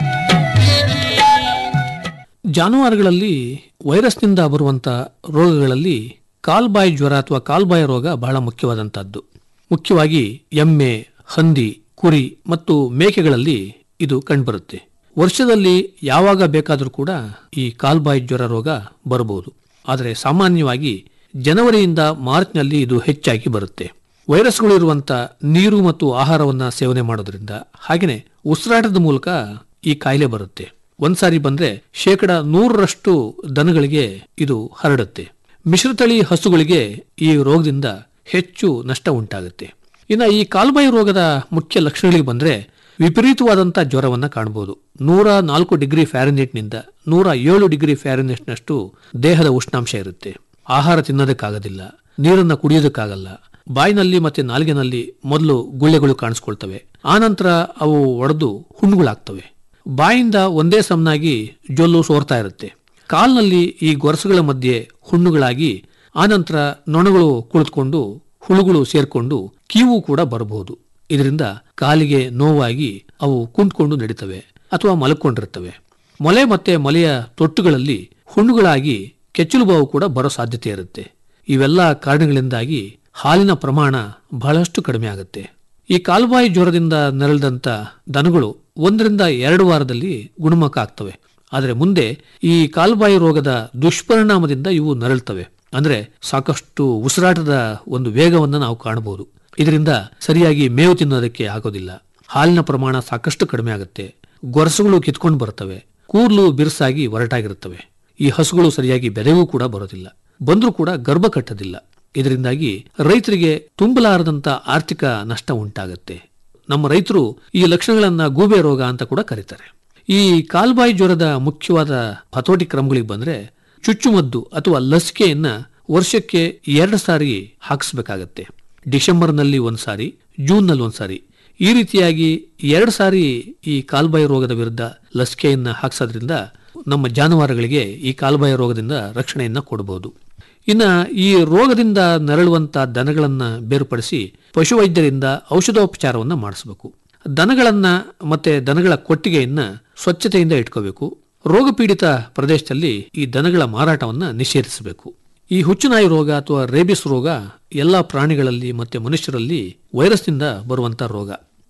ಜಾನುವಾರುಗಳಲ್ಲಿ ವೈರಸ್ನಿಂದ ಬರುವಂಥ ರೋಗಗಳಲ್ಲಿ ಕಾಲ್ಬಾಯಿ ಜ್ವರ ಅಥವಾ ಕಾಲ್ಬಾಯಿ ರೋಗ ಬಹಳ ಮುಖ್ಯವಾದಂಥದ್ದು ಮುಖ್ಯವಾಗಿ ಎಮ್ಮೆ ಹಂದಿ ಕುರಿ ಮತ್ತು ಮೇಕೆಗಳಲ್ಲಿ ಇದು ಕಂಡುಬರುತ್ತೆ ವರ್ಷದಲ್ಲಿ ಯಾವಾಗ ಬೇಕಾದರೂ ಕೂಡ ಈ ಕಾಲ್ಬಾಯಿ ಜ್ವರ ರೋಗ ಬರಬಹುದು ಆದರೆ ಸಾಮಾನ್ಯವಾಗಿ ಜನವರಿಯಿಂದ ಮಾರ್ಚ್ನಲ್ಲಿ ಇದು ಹೆಚ್ಚಾಗಿ ಬರುತ್ತೆ ವೈರಸ್ಗಳು ಇರುವಂತ ನೀರು ಮತ್ತು ಆಹಾರವನ್ನ ಸೇವನೆ ಮಾಡೋದ್ರಿಂದ ಹಾಗೆಯೇ ಉಸಿರಾಟದ ಮೂಲಕ ಈ ಕಾಯಿಲೆ ಬರುತ್ತೆ ಒಂದ್ಸಾರಿ ಬಂದ್ರೆ ಶೇಕಡ ನೂರರಷ್ಟು ದನಗಳಿಗೆ ಇದು ಹರಡುತ್ತೆ ಮಿಶ್ರತಳಿ ಹಸುಗಳಿಗೆ ಈ ರೋಗದಿಂದ ಹೆಚ್ಚು ನಷ್ಟ ಉಂಟಾಗುತ್ತೆ ಇನ್ನು ಈ ಕಾಲ್ಬಾಯಿ ರೋಗದ ಮುಖ್ಯ ಲಕ್ಷಣಗಳಿಗೆ ಬಂದ್ರೆ ವಿಪರೀತವಾದಂಥ ಜ್ವರವನ್ನ ಕಾಣಬಹುದು ನೂರ ನಾಲ್ಕು ಡಿಗ್ರಿ ಫ್ಯಾರನ್ಹೀಟ್ನಿಂದ ನೂರ ಏಳು ಡಿಗ್ರಿ ಫ್ಯಾರನ್ಹೀಟ್ನಷ್ಟು ದೇಹದ ಉಷ್ಣಾಂಶ ಇರುತ್ತೆ ಆಹಾರ ತಿನ್ನೋದಕ್ಕಾಗೋದಿಲ್ಲ ನೀರನ್ನ ಕುಡಿಯೋದಕ್ಕಾಗಲ್ಲ ಬಾಯಿನಲ್ಲಿ ಮತ್ತೆ ನಾಲಿಗೆನಲ್ಲಿ ಮೊದಲು ಗುಳ್ಳೆಗಳು ಕಾಣಿಸ್ಕೊಳ್ತವೆ ಆನಂತರ ಅವು ಒಡೆದು ಹುಣ್ಣುಗಳಾಗ್ತವೆ ಬಾಯಿಂದ ಒಂದೇ ಸಮನಾಗಿ ಜೊಲ್ಲು ಸೋರ್ತಾ ಇರುತ್ತೆ ಕಾಲ್ನಲ್ಲಿ ಈ ಗೊರಸುಗಳ ಮಧ್ಯೆ ಹುಣ್ಣುಗಳಾಗಿ ಆನಂತರ ನೊಣಗಳು ಕುಳಿತುಕೊಂಡು ಹುಳುಗಳು ಸೇರ್ಕೊಂಡು ಕೀವು ಕೂಡ ಬರಬಹುದು ಇದರಿಂದ ಕಾಲಿಗೆ ನೋವಾಗಿ ಅವು ಕುಂತ್ಕೊಂಡು ನಡೀತವೆ ಅಥವಾ ಮಲ್ಕೊಂಡಿರ್ತವೆ ಮೊಲೆ ಮತ್ತೆ ಮೊಲೆಯ ತೊಟ್ಟುಗಳಲ್ಲಿ ಹುಣ್ಣುಗಳಾಗಿ ಕೆಚ್ಚಲು ಬಾವು ಕೂಡ ಬರೋ ಸಾಧ್ಯತೆ ಇರುತ್ತೆ ಇವೆಲ್ಲ ಕಾರಣಗಳಿಂದಾಗಿ ಹಾಲಿನ ಪ್ರಮಾಣ ಬಹಳಷ್ಟು ಕಡಿಮೆ ಆಗುತ್ತೆ ಈ ಕಾಲ್ಬಾಯಿ ಜ್ವರದಿಂದ ನರಳಿದಂತ ದನಗಳು ಒಂದರಿಂದ ಎರಡು ವಾರದಲ್ಲಿ ಗುಣಮುಖ ಆಗ್ತವೆ ಆದರೆ ಮುಂದೆ ಈ ಕಾಲ್ಬಾಯಿ ರೋಗದ ದುಷ್ಪರಿಣಾಮದಿಂದ ಇವು ನರಳ್ತವೆ ಅಂದ್ರೆ ಸಾಕಷ್ಟು ಉಸಿರಾಟದ ಒಂದು ವೇಗವನ್ನು ನಾವು ಕಾಣಬಹುದು ಇದರಿಂದ ಸರಿಯಾಗಿ ಮೇವು ತಿನ್ನೋದಕ್ಕೆ ಆಗೋದಿಲ್ಲ ಹಾಲಿನ ಪ್ರಮಾಣ ಸಾಕಷ್ಟು ಕಡಿಮೆ ಆಗುತ್ತೆ ಗೊರಸುಗಳು ಕಿತ್ಕೊಂಡು ಬರ್ತವೆ ಕೂದಲು ಬಿರುಸಾಗಿ ಒರಟಾಗಿರುತ್ತವೆ ಈ ಹಸುಗಳು ಸರಿಯಾಗಿ ಬೆದೆಗೂ ಕೂಡ ಬರೋದಿಲ್ಲ ಬಂದ್ರೂ ಕೂಡ ಗರ್ಭ ಕಟ್ಟೋದಿಲ್ಲ ಇದರಿಂದಾಗಿ ರೈತರಿಗೆ ತುಂಬಲಾರದಂತ ಆರ್ಥಿಕ ನಷ್ಟ ಉಂಟಾಗುತ್ತೆ ನಮ್ಮ ರೈತರು ಈ ಲಕ್ಷಣಗಳನ್ನ ಗೂಬೆ ರೋಗ ಅಂತ ಕೂಡ ಕರೀತಾರೆ ಈ ಕಾಲ್ಬಾಯಿ ಜ್ವರದ ಮುಖ್ಯವಾದ ಹತೋಟಿ ಕ್ರಮಗಳಿಗೆ ಬಂದ್ರೆ ಚುಚ್ಚುಮದ್ದು ಅಥವಾ ಲಸಿಕೆಯನ್ನ ವರ್ಷಕ್ಕೆ ಎರಡು ಸಾರಿ ಹಾಕಿಸ್ಬೇಕಾಗತ್ತೆ ಡಿಸೆಂಬರ್ನಲ್ಲಿ ಒಂದ್ಸಾರಿ ಜೂನ್ನಲ್ಲಿ ಒಂದ್ಸಾರಿ ಈ ರೀತಿಯಾಗಿ ಎರಡು ಸಾರಿ ಈ ಕಾಲ್ಬಾಯಿ ರೋಗದ ವಿರುದ್ಧ ಲಸಿಕೆಯನ್ನ ಹಾಕ್ಸೋದ್ರಿಂದ ನಮ್ಮ ಜಾನುವಾರುಗಳಿಗೆ ಈ ಕಾಲ್ಬಾಯಿ ರೋಗದಿಂದ ರಕ್ಷಣೆಯನ್ನ ಕೊಡಬಹುದು ಇನ್ನ ಈ ರೋಗದಿಂದ ನರಳುವಂತ ದನಗಳನ್ನ ಬೇರ್ಪಡಿಸಿ ಪಶುವೈದ್ಯರಿಂದ ಔಷಧೋಪಚಾರವನ್ನ ಮಾಡಿಸಬೇಕು ದನಗಳನ್ನ ಮತ್ತೆ ದನಗಳ ಕೊಟ್ಟಿಗೆಯನ್ನ ಸ್ವಚ್ಛತೆಯಿಂದ ಇಟ್ಕೋಬೇಕು ರೋಗಪೀಡಿತ ಪ್ರದೇಶದಲ್ಲಿ ಈ ದನಗಳ ಮಾರಾಟವನ್ನ ನಿಷೇಧಿಸಬೇಕು ಈ ಹುಚ್ಚುನಾಯಿ ರೋಗ ಅಥವಾ ರೇಬಿಸ್ ರೋಗ ಎಲ್ಲಾ ಪ್ರಾಣಿಗಳಲ್ಲಿ ಮತ್ತೆ ಮನುಷ್ಯರಲ್ಲಿ ವೈರಸ್ನಿಂದ ಬರುವಂತ ರೋಗ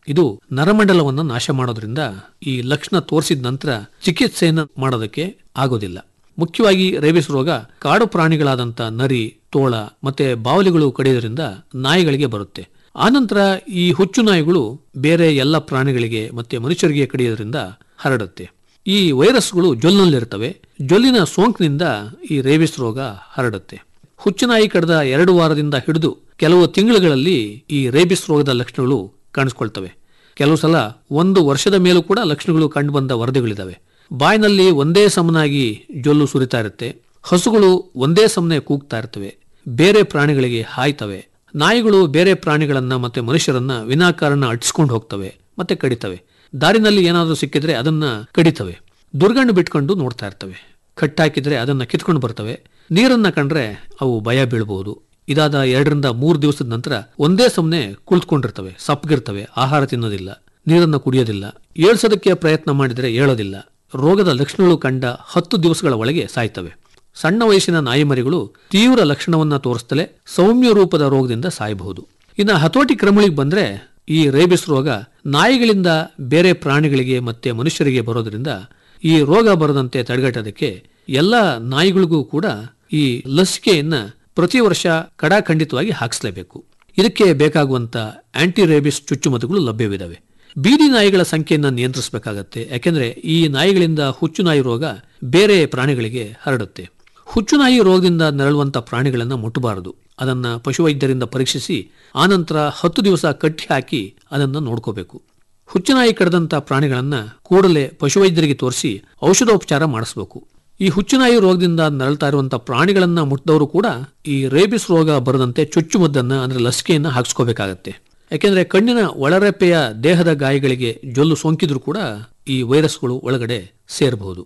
ಇದು ನರಮಂಡಲವನ್ನು ನಾಶ ಮಾಡೋದ್ರಿಂದ ಈ ಲಕ್ಷಣ ತೋರಿಸಿದ ನಂತರ ಚಿಕಿತ್ಸೆಯನ್ನು ಮಾಡೋದಕ್ಕೆ ಆಗೋದಿಲ್ಲ ಮುಖ್ಯವಾಗಿ ರೇಬಿಸ್ ರೋಗ ಕಾಡು ಪ್ರಾಣಿಗಳಾದಂಥ ನರಿ ತೋಳ ಮತ್ತೆ ಬಾವಲಿಗಳು ಕಡಿಯೋದ್ರಿಂದ ನಾಯಿಗಳಿಗೆ ಬರುತ್ತೆ ಆನಂತರ ಈ ಹುಚ್ಚು ನಾಯಿಗಳು ಬೇರೆ ಎಲ್ಲ ಪ್ರಾಣಿಗಳಿಗೆ ಮತ್ತೆ ಮನುಷ್ಯರಿಗೆ ಕಡಿಯೋದ್ರಿಂದ ಹರಡುತ್ತೆ ಈ ವೈರಸ್ಗಳು ಜೊಲ್ಲಿನಲ್ಲಿರ್ತವೆ ಜೊಲ್ಲಿನ ಸೋಂಕಿನಿಂದ ಈ ರೇಬಿಸ್ ರೋಗ ಹರಡುತ್ತೆ ಹುಚ್ಚುನಾಯಿ ಕಳೆದ ಎರಡು ವಾರದಿಂದ ಹಿಡಿದು ಕೆಲವು ತಿಂಗಳುಗಳಲ್ಲಿ ಈ ರೇಬಿಸ್ ರೋಗದ ಲಕ್ಷಣಗಳು ಕಾಣಿಸ್ಕೊಳ್ತವೆ ಕೆಲವು ಸಲ ಒಂದು ವರ್ಷದ ಮೇಲೂ ಕೂಡ ಲಕ್ಷಣಗಳು ಕಂಡುಬಂದ ವರದಿಗಳಿದಾವೆ ಬಾಯಿನಲ್ಲಿ ಒಂದೇ ಸಮನಾಗಿ ಜೊಲ್ಲು ಸುರಿತಾ ಇರುತ್ತೆ ಹಸುಗಳು ಒಂದೇ ಸಮನೆ ಕೂಗ್ತಾ ಇರ್ತವೆ ಬೇರೆ ಪ್ರಾಣಿಗಳಿಗೆ ಹಾಯ್ತವೆ ನಾಯಿಗಳು ಬೇರೆ ಪ್ರಾಣಿಗಳನ್ನ ಮತ್ತೆ ಮನುಷ್ಯರನ್ನ ವಿನಾಕಾರಣ ಅಟ್ಸ್ಕೊಂಡು ಹೋಗ್ತವೆ ಮತ್ತೆ ಕಡಿತವೆ ದಾರಿನಲ್ಲಿ ಏನಾದರೂ ಸಿಕ್ಕಿದ್ರೆ ಅದನ್ನ ಕಡಿತವೆ ದುರ್ಗಣ್ಣು ಬಿಟ್ಕೊಂಡು ನೋಡ್ತಾ ಇರ್ತವೆ ಕಟ್ಟಾಕಿದ್ರೆ ಅದನ್ನ ಕಿತ್ಕೊಂಡು ಬರ್ತವೆ ನೀರನ್ನ ಕಂಡ್ರೆ ಅವು ಭಯ ಬೀಳಬಹುದು ಇದಾದ ಎರಡರಿಂದ ಮೂರು ದಿವಸದ ನಂತರ ಒಂದೇ ಸಮನೆ ಕುಳಿತುಕೊಂಡಿರ್ತವೆ ಸಪ್ಪಗಿರ್ತವೆ ಆಹಾರ ತಿನ್ನೋದಿಲ್ಲ ನೀರನ್ನ ಕುಡಿಯೋದಿಲ್ಲ ಏಳ್ಸೋದಕ್ಕೆ ಪ್ರಯತ್ನ ಮಾಡಿದರೆ ಏಳೋದಿಲ್ಲ ರೋಗದ ಲಕ್ಷಣಗಳು ಕಂಡ ಹತ್ತು ದಿವಸಗಳ ಒಳಗೆ ಸಾಯ್ತವೆ ಸಣ್ಣ ವಯಸ್ಸಿನ ನಾಯಿಮರಿಗಳು ತೀವ್ರ ಲಕ್ಷಣವನ್ನ ತೋರಿಸ್ತಲೇ ಸೌಮ್ಯ ರೂಪದ ರೋಗದಿಂದ ಸಾಯಬಹುದು ಇನ್ನು ಹತೋಟಿ ಕ್ರಮಗಳಿಗೆ ಬಂದ್ರೆ ಈ ರೇಬಿಸ್ ರೋಗ ನಾಯಿಗಳಿಂದ ಬೇರೆ ಪ್ರಾಣಿಗಳಿಗೆ ಮತ್ತೆ ಮನುಷ್ಯರಿಗೆ ಬರೋದ್ರಿಂದ ಈ ರೋಗ ಬರದಂತೆ ತಡೆಗಟ್ಟೋದಕ್ಕೆ ಎಲ್ಲ ನಾಯಿಗಳಿಗೂ ಕೂಡ ಈ ಲಸಿಕೆಯನ್ನ ಪ್ರತಿ ವರ್ಷ ಕಡಾಖಂಡಿತವಾಗಿ ಹಾಕಿಸಲೇಬೇಕು ಇದಕ್ಕೆ ಬೇಕಾಗುವಂತ ಆಂಟಿ ರೇಬಿಸ್ ಚುಚ್ಚುಮದ್ದುಗಳು ಲಭ್ಯವಿದ್ದಾವೆ ಬೀದಿ ನಾಯಿಗಳ ಸಂಖ್ಯೆಯನ್ನು ನಿಯಂತ್ರಿಸಬೇಕಾಗತ್ತೆ ಯಾಕೆಂದ್ರೆ ಈ ನಾಯಿಗಳಿಂದ ಹುಚ್ಚು ನಾಯಿ ರೋಗ ಬೇರೆ ಪ್ರಾಣಿಗಳಿಗೆ ಹರಡುತ್ತೆ ಹುಚ್ಚು ನಾಯಿ ರೋಗದಿಂದ ನರಳುವಂತ ಪ್ರಾಣಿಗಳನ್ನ ಮುಟ್ಟಬಾರದು ಅದನ್ನ ಪಶುವೈದ್ಯರಿಂದ ಪರೀಕ್ಷಿಸಿ ಆನಂತರ ಹತ್ತು ದಿವಸ ಕಟ್ಟಿ ಹಾಕಿ ಅದನ್ನ ನೋಡ್ಕೋಬೇಕು ಹುಚ್ಚುನಾಯಿ ಕಡದಂತ ಪ್ರಾಣಿಗಳನ್ನ ಕೂಡಲೇ ಪಶುವೈದ್ಯರಿಗೆ ತೋರಿಸಿ ಔಷಧೋಪಚಾರ ಮಾಡಿಸಬೇಕು ಈ ಹುಚ್ಚುನಾಯಿ ರೋಗದಿಂದ ನರಳ್ತಾ ಇರುವಂತ ಪ್ರಾಣಿಗಳನ್ನ ಮುಟ್ಟಿದವರು ಕೂಡ ಈ ರೇಬಿಸ್ ರೋಗ ಬರದಂತೆ ಚುಚ್ಚುಮದ್ದನ್ನ ಅಂದ್ರೆ ಲಸಿಕೆಯನ್ನ ಹಾಕಿಸ್ಕೋಬೇಕಾಗತ್ತೆ ಯಾಕೆಂದ್ರೆ ಕಣ್ಣಿನ ಒಳರೆಪ್ಪೆಯ ದೇಹದ ಗಾಯಗಳಿಗೆ ಜೊಲ್ಲು ಸೋಂಕಿದ್ರು ಕೂಡ ಈ ವೈರಸ್ಗಳು ಒಳಗಡೆ ಸೇರಬಹುದು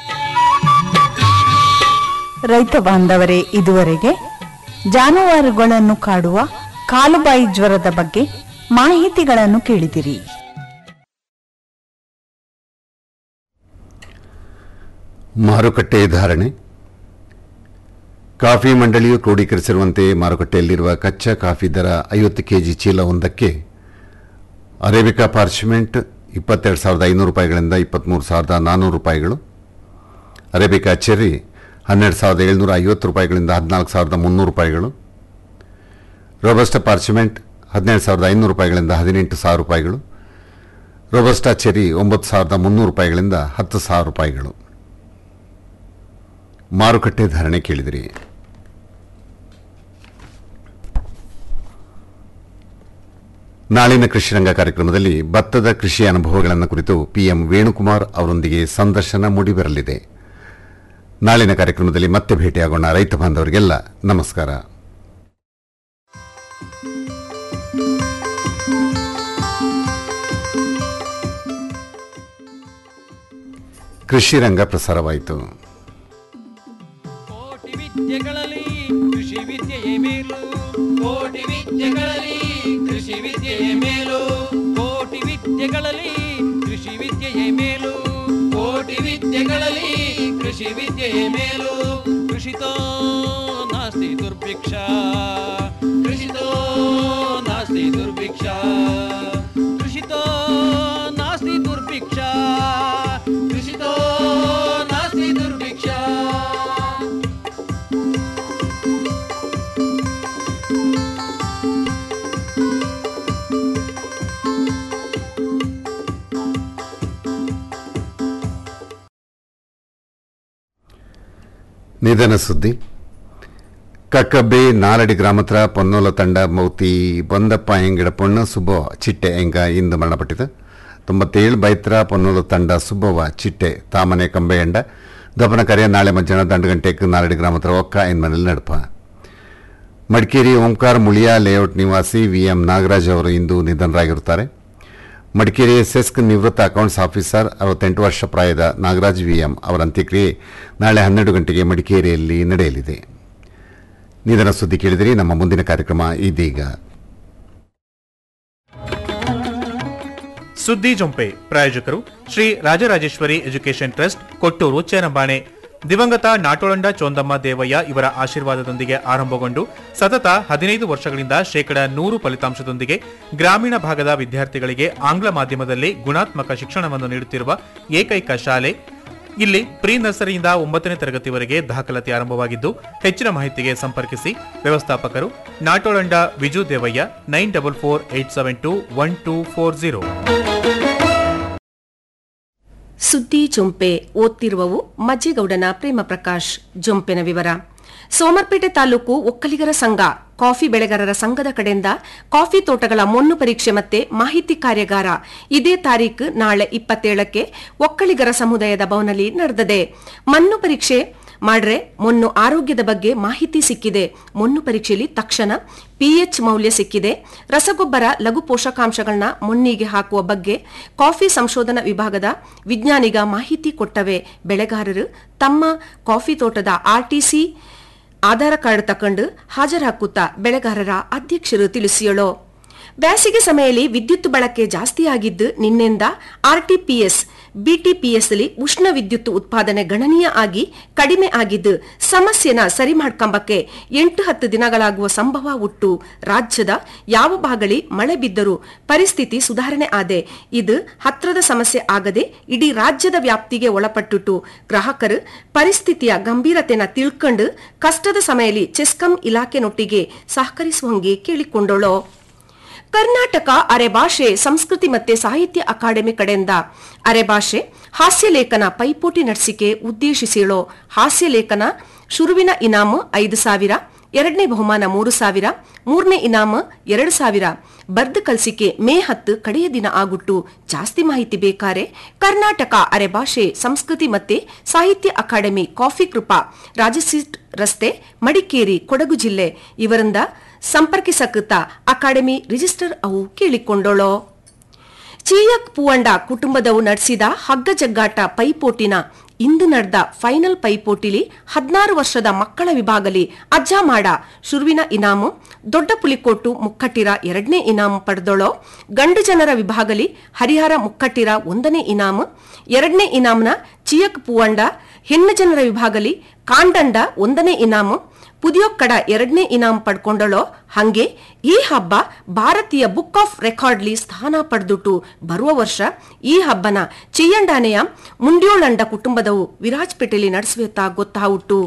ರೈತ ಬಾಂಧವರೇ ಇದುವರೆಗೆ ಜಾನುವಾರುಗಳನ್ನು ಕಾಡುವ ಕಾಲುಬಾಯಿ ಜ್ವರದ ಬಗ್ಗೆ ಮಾಹಿತಿಗಳನ್ನು ಕೇಳಿದಿರಿ ಮಾರುಕಟ್ಟೆ ಧಾರಣೆ ಕಾಫಿ ಮಂಡಳಿಯು ಕ್ರೋಢೀಕರಿಸಿರುವಂತೆ ಮಾರುಕಟ್ಟೆಯಲ್ಲಿರುವ ಕಚ್ಚಾ ಕಾಫಿ ದರ ಐವತ್ತು ಕೆಜಿ ಚೀಲ ಒಂದಕ್ಕೆ ಅರೇಬಿಕಾ ಪಾರ್ಚ್ಮೆಂಟ್ ಇಪ್ಪತ್ತೆರಡು ಸಾವಿರದ ಐನೂರು ರೂಪಾಯಿಗಳಿಂದ ಇಪ್ಪತ್ತ್ಮೂರು ಸಾವಿರದ ನಾನ್ನೂರು ರೂಪಾಯಿಗಳು ಅರೇಬಿಕಾ ಚೆರ್ರಿ ಹನ್ನೆರಡು ಸಾವಿರದ ಏಳ್ನೂರ ಐವತ್ತು ರೂಪಾಯಿಗಳಿಂದ ಹದಿನಾಲ್ಕು ಸಾವಿರದ ಮುನ್ನೂರು ರೂಪಾಯಿಗಳು ರೋಬಸ್ಟಾ ಪಾರ್ಚ್ಮೆಂಟ್ ಹದಿನೇಳು ಸಾವಿರದ ಐನೂರು ರೂಪಾಯಿಗಳಿಂದ ಹದಿನೆಂಟು ಸಾವಿರ ರೂಪಾಯಿಗಳು ರೋಬಸ್ಟಾ ಚೆರಿ ಒಂಬತ್ತು ಸಾವಿರದ ಮುನ್ನೂರು ರೂಪಾಯಿಗಳಿಂದ ಹತ್ತು ಸಾವಿರ ರೂಪಾಯಿಗಳು ಮಾರುಕಟ್ಟೆ ಧಾರಣೆ ಕೇಳಿದಿರಿ ನಾಳಿನ ಕೃಷಿರಂಗ ಕಾರ್ಯಕ್ರಮದಲ್ಲಿ ಭತ್ತದ ಕೃಷಿ ಅನುಭವಗಳನ್ನು ಕುರಿತು ಪಿಎಂ ವೇಣುಕುಮಾರ್ ಅವರೊಂದಿಗೆ ಸಂದರ್ಶನ ಮೂಡಿಬರಲಿದೆ ನಾಳಿನ ಕಾರ್ಯಕ್ರಮದಲ್ಲಿ ಮತ್ತೆ ಭೇಟಿಯಾಗೋಣ ರೈತ ಬಾಂಧವರಿಗೆಲ್ಲ ನಮಸ್ಕಾರ ಕೃಷಿ ರಂಗ ಪ್ರಸಾರವಾಯಿತು ಕೋಟಿ ವಿದ್ಯೆಗಳಲ್ಲಿ ಕೃಷಿ ವಿದ್ಯೆಯೇ ಮೇಲು ಕೋಟಿ ವಿದ್ಯೆಗಳಲ್ಲಿ ಕೃಷಿ ವಿದ್ಯೆಯೇ ಮೇಲು ಕೋಟಿ ವಿದ್ಯೆಗಳಲ್ಲಿ ಕೃಷಿ ವಿದ್ಯೆಯೇ ಮೇಲು ಕೋಟಿ ವಿದ್ಯೆಗಳಲ್ಲಿ ಕೃಷಿ ವಿದ್ಯೆಯೇ ಮೇಲು ಕೃಷಿತೋ ನಾಸ್ತಿ ದುರ್ಭಿಕ್ಷ ಕೃಷಿತೋ ನಾಸ್ತಿ ದುರ್ಭಿಕ್ಷ ಕೃಷಿತೋ ನಾಸ್ತಿ ದುರ್ಭಿಕ್ಷ ಕೃಷಿತೋ ನಾಸ್ತಿ ದುರ್ಭಿಕ್ಷ ನಿಧನ ಸುದ್ದಿ ಕಕ್ಕಬ್ಬೆ ನಾಲಡಿ ಗ್ರಾಮತ್ರ ಪೊನ್ನೋಲ ತಂಡ ಮೌತಿ ಬಂದಪ್ಪ ಎಂಗಿಡ ಪೊಣ್ಣ ಸುಬ್ಬವ ಚಿಟ್ಟೆ ಎಂಗ ಇಂದು ಮರಣಪಟ್ಟಿತು ತೊಂಬತ್ತೇಳು ಬೈತ್ರ ಪೊನ್ನೋಲ ತಂಡ ಸುಬ್ಬವ ಚಿಟ್ಟೆ ತಾಮನೆ ಕಂಬೆಯಂಡ ದಪನ ಕರೆಯ ನಾಳೆ ಮಧ್ಯಾಹ್ನ ದಂಡು ಗಂಟೆಗೆ ನಾಲಡಿ ಗ್ರಾಮತ್ರ ಒಕ್ಕ ಎನ್ ಮನೇಲಿ ನಡಪ ಮಡಿಕೇರಿ ಓಂಕಾರ ಮುಳಿಯಾ ಲೇಔಟ್ ನಿವಾಸಿ ವಿ ಎಂ ನಾಗರಾಜ್ ಅವರು ಇಂದು ನಿಧನರಾಗಿರುತ್ತಾರೆ ಮಡಿಕೇರಿ ಸೆಸ್ಕ್ ನಿವೃತ್ತ ಅಕೌಂಟ್ಸ್ ಆಫೀಸರ್ ಅರವತ್ತೆಂಟು ವರ್ಷ ಪ್ರಾಯದ ನಾಗರಾಜ್ ವಿಎಂ ಅವರ ಅಂತ್ಯಕ್ರಿಯೆ ನಾಳೆ ಹನ್ನೆರಡು ಗಂಟೆಗೆ ಮಡಿಕೇರಿಯಲ್ಲಿ ನಡೆಯಲಿದೆ ನಿಧನ ಸುದ್ದಿ ಕೇಳಿದಿರಿ ನಮ್ಮ ಮುಂದಿನ ಕಾರ್ಯಕ್ರಮ ಇದೀಗ ಸುದ್ದಿ ಜೊಂಪೆ ಪ್ರಾಯೋಜಕರು ಶ್ರೀ ರಾಜರಾಜೇಶ್ವರಿ ಎಜುಕೇಷನ್ ಟ್ರಸ್ಟ್ ಕೊಟ್ಟೂರು ಚೇನಬಾಣೆ ದಿವಂಗತ ನಾಟೋಳಂಡ ಚೋಂದಮ್ಮ ದೇವಯ್ಯ ಇವರ ಆಶೀರ್ವಾದದೊಂದಿಗೆ ಆರಂಭಗೊಂಡು ಸತತ ಹದಿನೈದು ವರ್ಷಗಳಿಂದ ಶೇಕಡ ನೂರು ಫಲಿತಾಂಶದೊಂದಿಗೆ ಗ್ರಾಮೀಣ ಭಾಗದ ವಿದ್ಯಾರ್ಥಿಗಳಿಗೆ ಆಂಗ್ಲ ಮಾಧ್ಯಮದಲ್ಲಿ ಗುಣಾತ್ಮಕ ಶಿಕ್ಷಣವನ್ನು ನೀಡುತ್ತಿರುವ ಏಕೈಕ ಶಾಲೆ ಇಲ್ಲಿ ಪ್ರೀ ನರ್ಸರಿಯಿಂದ ಒಂಬತ್ತನೇ ತರಗತಿವರೆಗೆ ದಾಖಲಾತಿ ಆರಂಭವಾಗಿದ್ದು ಹೆಚ್ಚಿನ ಮಾಹಿತಿಗೆ ಸಂಪರ್ಕಿಸಿ ವ್ಯವಸ್ಥಾಪಕರು Natolanda Viju Devaiah nine double four eight seven two one two four zero ಸುದ್ದಿ ಜೊಂಪೆ ಓದ್ತಿರುವವು ಮಜ್ಜೇಗೌಡನ ಪ್ರೇಮ ಪ್ರಕಾಶ್ ಜೊಂಪೆನ ವಿವರ ಸೋಮರ್ಪೇಟೆ ತಾಲೂಕು ಒಕ್ಕಲಿಗರ ಸಂಘ ಕಾಫಿ ಬೆಳೆಗಾರರ ಸಂಘದ ಕಡೆಯಿಂದ ಕಾಫಿ ತೋಟಗಳ ಮಣ್ಣು ಪರೀಕ್ಷೆ ಮತ್ತೆ ಮಾಹಿತಿ ಕಾರ್ಯಾಗಾರ ಇದೇ ತಾರೀಕು ನಾಳೆ ಇಪ್ಪತ್ತೇಳಕ್ಕೆ ಒಕ್ಕಲಿಗರ ಸಮುದಾಯದ ಭವನಲ್ಲಿ ನಡೆದಿದೆ ಮಣ್ಣು ಪರೀಕ್ಷೆ ಮಾಡ್ರೆ ಮೊನ್ನು ಆರೋಗ್ಯದ ಬಗ್ಗೆ ಮಾಹಿತಿ ಸಿಕ್ಕಿದೆ ಮೊನ್ನು ಪರೀಕ್ಷೆಯಲ್ಲಿ ತಕ್ಷಣ ಪಿಎಚ್ ಮೌಲ್ಯ ಸಿಕ್ಕಿದೆ ರಸಗೊಬ್ಬರ ಲಘು ಪೋಷಕಾಂಶಗಳನ್ನ ಮೊನ್ನಿಗೆ ಹಾಕುವ ಬಗ್ಗೆ ಕಾಫಿ ಸಂಶೋಧನಾ ವಿಭಾಗದ ವಿಜ್ಞಾನಿಗ ಮಾಹಿತಿ ಕೊಟ್ಟವೆ ಬೆಳೆಗಾರರು ತಮ್ಮ ಕಾಫಿ ತೋಟದ ಆರ್ಟಿಸಿ ಆಧಾರ ಕಾರ್ಡ್ ತಕೊಂಡು ಹಾಜರಾಕುತ್ತಾ ಬೆಳೆಗಾರರ ಅಧ್ಯಕ್ಷರು ತಿಳಿಸಿಯಳು ಬೇಸಿಗೆ ಸಮಯದಲ್ಲಿ ವಿದ್ಯುತ್ ಬಳಕೆ ಜಾಸ್ತಿಯಾಗಿದ್ದು ನಿನ್ನೆಂದ ಆರ್ಟಿಪಿಎಸ್ ಬಿಟಿಪಿಎಸ್ಲಿ ಉಷ್ಣ ವಿದ್ಯುತ್ ಉತ್ಪಾದನೆ ಗಣನೀಯ ಆಗಿ ಕಡಿಮೆ ಆಗಿದ್ದು ಸಮಸ್ಯೆನ ಸರಿ ಮಾಡ್ಕೊಂಬಕ್ಕೆ ಎಂಟು ಹತ್ತು ದಿನಗಳಾಗುವ ಸಂಭವ ಉಟ್ಟು ರಾಜ್ಯದ ಯಾವ ಭಾಗಳಿ ಮಳೆ ಬಿದ್ದರೂ ಪರಿಸ್ಥಿತಿ ಸುಧಾರಣೆ ಆದೆ ಇದು ಹತ್ರದ ಸಮಸ್ಯೆ ಆಗದೆ ಇಡೀ ರಾಜ್ಯದ ವ್ಯಾಪ್ತಿಗೆ ಒಳಪಟ್ಟುಟ್ಟು ಗ್ರಾಹಕರು ಪರಿಸ್ಥಿತಿಯ ಗಂಭೀರತೆನ ತಿಳ್ಕೊಂಡು ಕಷ್ಟದ ಸಮಯದಲ್ಲಿ ಚೆಸ್ಕಾಂ ಇಲಾಖೆನೊಟ್ಟಿಗೆ ಸಹಕರಿಸುವಂಗೆ ಕೇಳಿಕೊಂಡಳು ಕರ್ನಾಟಕ ಅರೆಭಾಷೆ ಸಂಸ್ಕೃತಿ ಮತ್ತೆ ಸಾಹಿತ್ಯ ಅಕಾಡೆಮಿ ಕಡೆಯಿಂದ ಅರೆಭಾಷೆ ಹಾಸ್ಯಲೇಖನ ಪೈಪೋಟಿ ನಡೆಸಿಕೆ ಉದ್ದೇಶಿಸಿಳೋ ಹಾಸ್ಯಲೇಖನ ಶುರುವಿನ ಇನಾಮು ಐದು ಸಾವಿರ ಎರಡನೇ ಬಹುಮಾನ ಮೂರು ಸಾವಿರ ಮೂರನೇ ಇನಾಮ ಎರಡು ಸಾವಿರ ಬರ್ದು ಕಲ್ಸಿಕೆ ಮೇ ಹತ್ತು ಕಡೆಯ ದಿನ ಆಗುಟ್ಟು ಜಾಸ್ತಿ ಮಾಹಿತಿ ಬೇಕಾರೆ ಕರ್ನಾಟಕ ಅರೆಭಾಷೆ ಸಂಸ್ಕೃತಿ ಮತ್ತೆ ಸಾಹಿತ್ಯ ಅಕಾಡೆಮಿ ಕಾಫಿ ಕೃಪಾ ರಾಜಸೀಟ್ ರಸ್ತೆ ಮಡಿಕೇರಿ ಕೊಡಗು ಜಿಲ್ಲೆ ಇವರಿಂದ ಸಂಪರ್ಕಿಸಕುತ್ತ ಅಕಾಡೆಮಿ ರಿಜಿಸ್ಟರ್ ಅವು ಕೇಳಿಕೊಂಡೋಳೋ ಚೀಯಕ್ ಪೂವಂಡ ಕುಟುಂಬದವು ನಡೆಸಿದ ಹಗ್ಗ ಜಗ್ಗಾಟ ಪೈಪೋಟಿನ ಇಂದು ನಡೆದ ಫೈನಲ್ ಪೈಪೋಟಿಲಿ ಹದಿನಾರು ವರ್ಷದ ಮಕ್ಕಳ ವಿಭಾಗಲಿ ಅಜ್ಜ ಮಾಡ ಶುರುವಿನ ಇನಾಮು ದೊಡ್ಡ ಪುಲಿಕೋಟು ಮುಕ್ಕಟ್ಟಿರ ಎರಡನೇ ಇನಾಮು ಪಡೆದೋಳೋ ಗಂಡು ಜನರ ವಿಭಾಗಲಿ ಹರಿಹರ ಮುಕ್ಕಟ್ಟಿರ ಒಂದನೇ ಇನಾಮು ಎರಡನೇ ಇನಾಮ್ನ ಚಿಯಕ್ ಪೂವಂಡ ಹೆಣ್ಣು ಜನರ ವಿಭಾಗಲಿ ಕಾಂಡಂಡ ಒಂದನೇ ಇನಾಮು ಪುದಿಯೊಕ್ಕಡ ಎರಡನೇ ಇನಾಮ್ ಪಡ್ಕೊಂಡಳೋ ಹಂಗೆ ಈ ಹಬ್ಬ ಭಾರತೀಯ ಬುಕ್ ಆಫ್ ರೆಕಾರ್ಡ್ಲಿ ಸ್ಥಾನ ಪಡೆದುಟ್ಟು ಬರುವ ವರ್ಷ ಈ ಹಬ್ಬನ ಚಿಯ್ಯಂಡಾನೆಯ ಮುಂಡ್ಯೋಳಂಡ ಕುಟುಂಬದವು ವಿರಾಜ್ಪೇಟೆಯಲ್ಲಿ ನಡೆಸುತ್ತಾ ಗೊತ್ತಾವುಟ್ಟು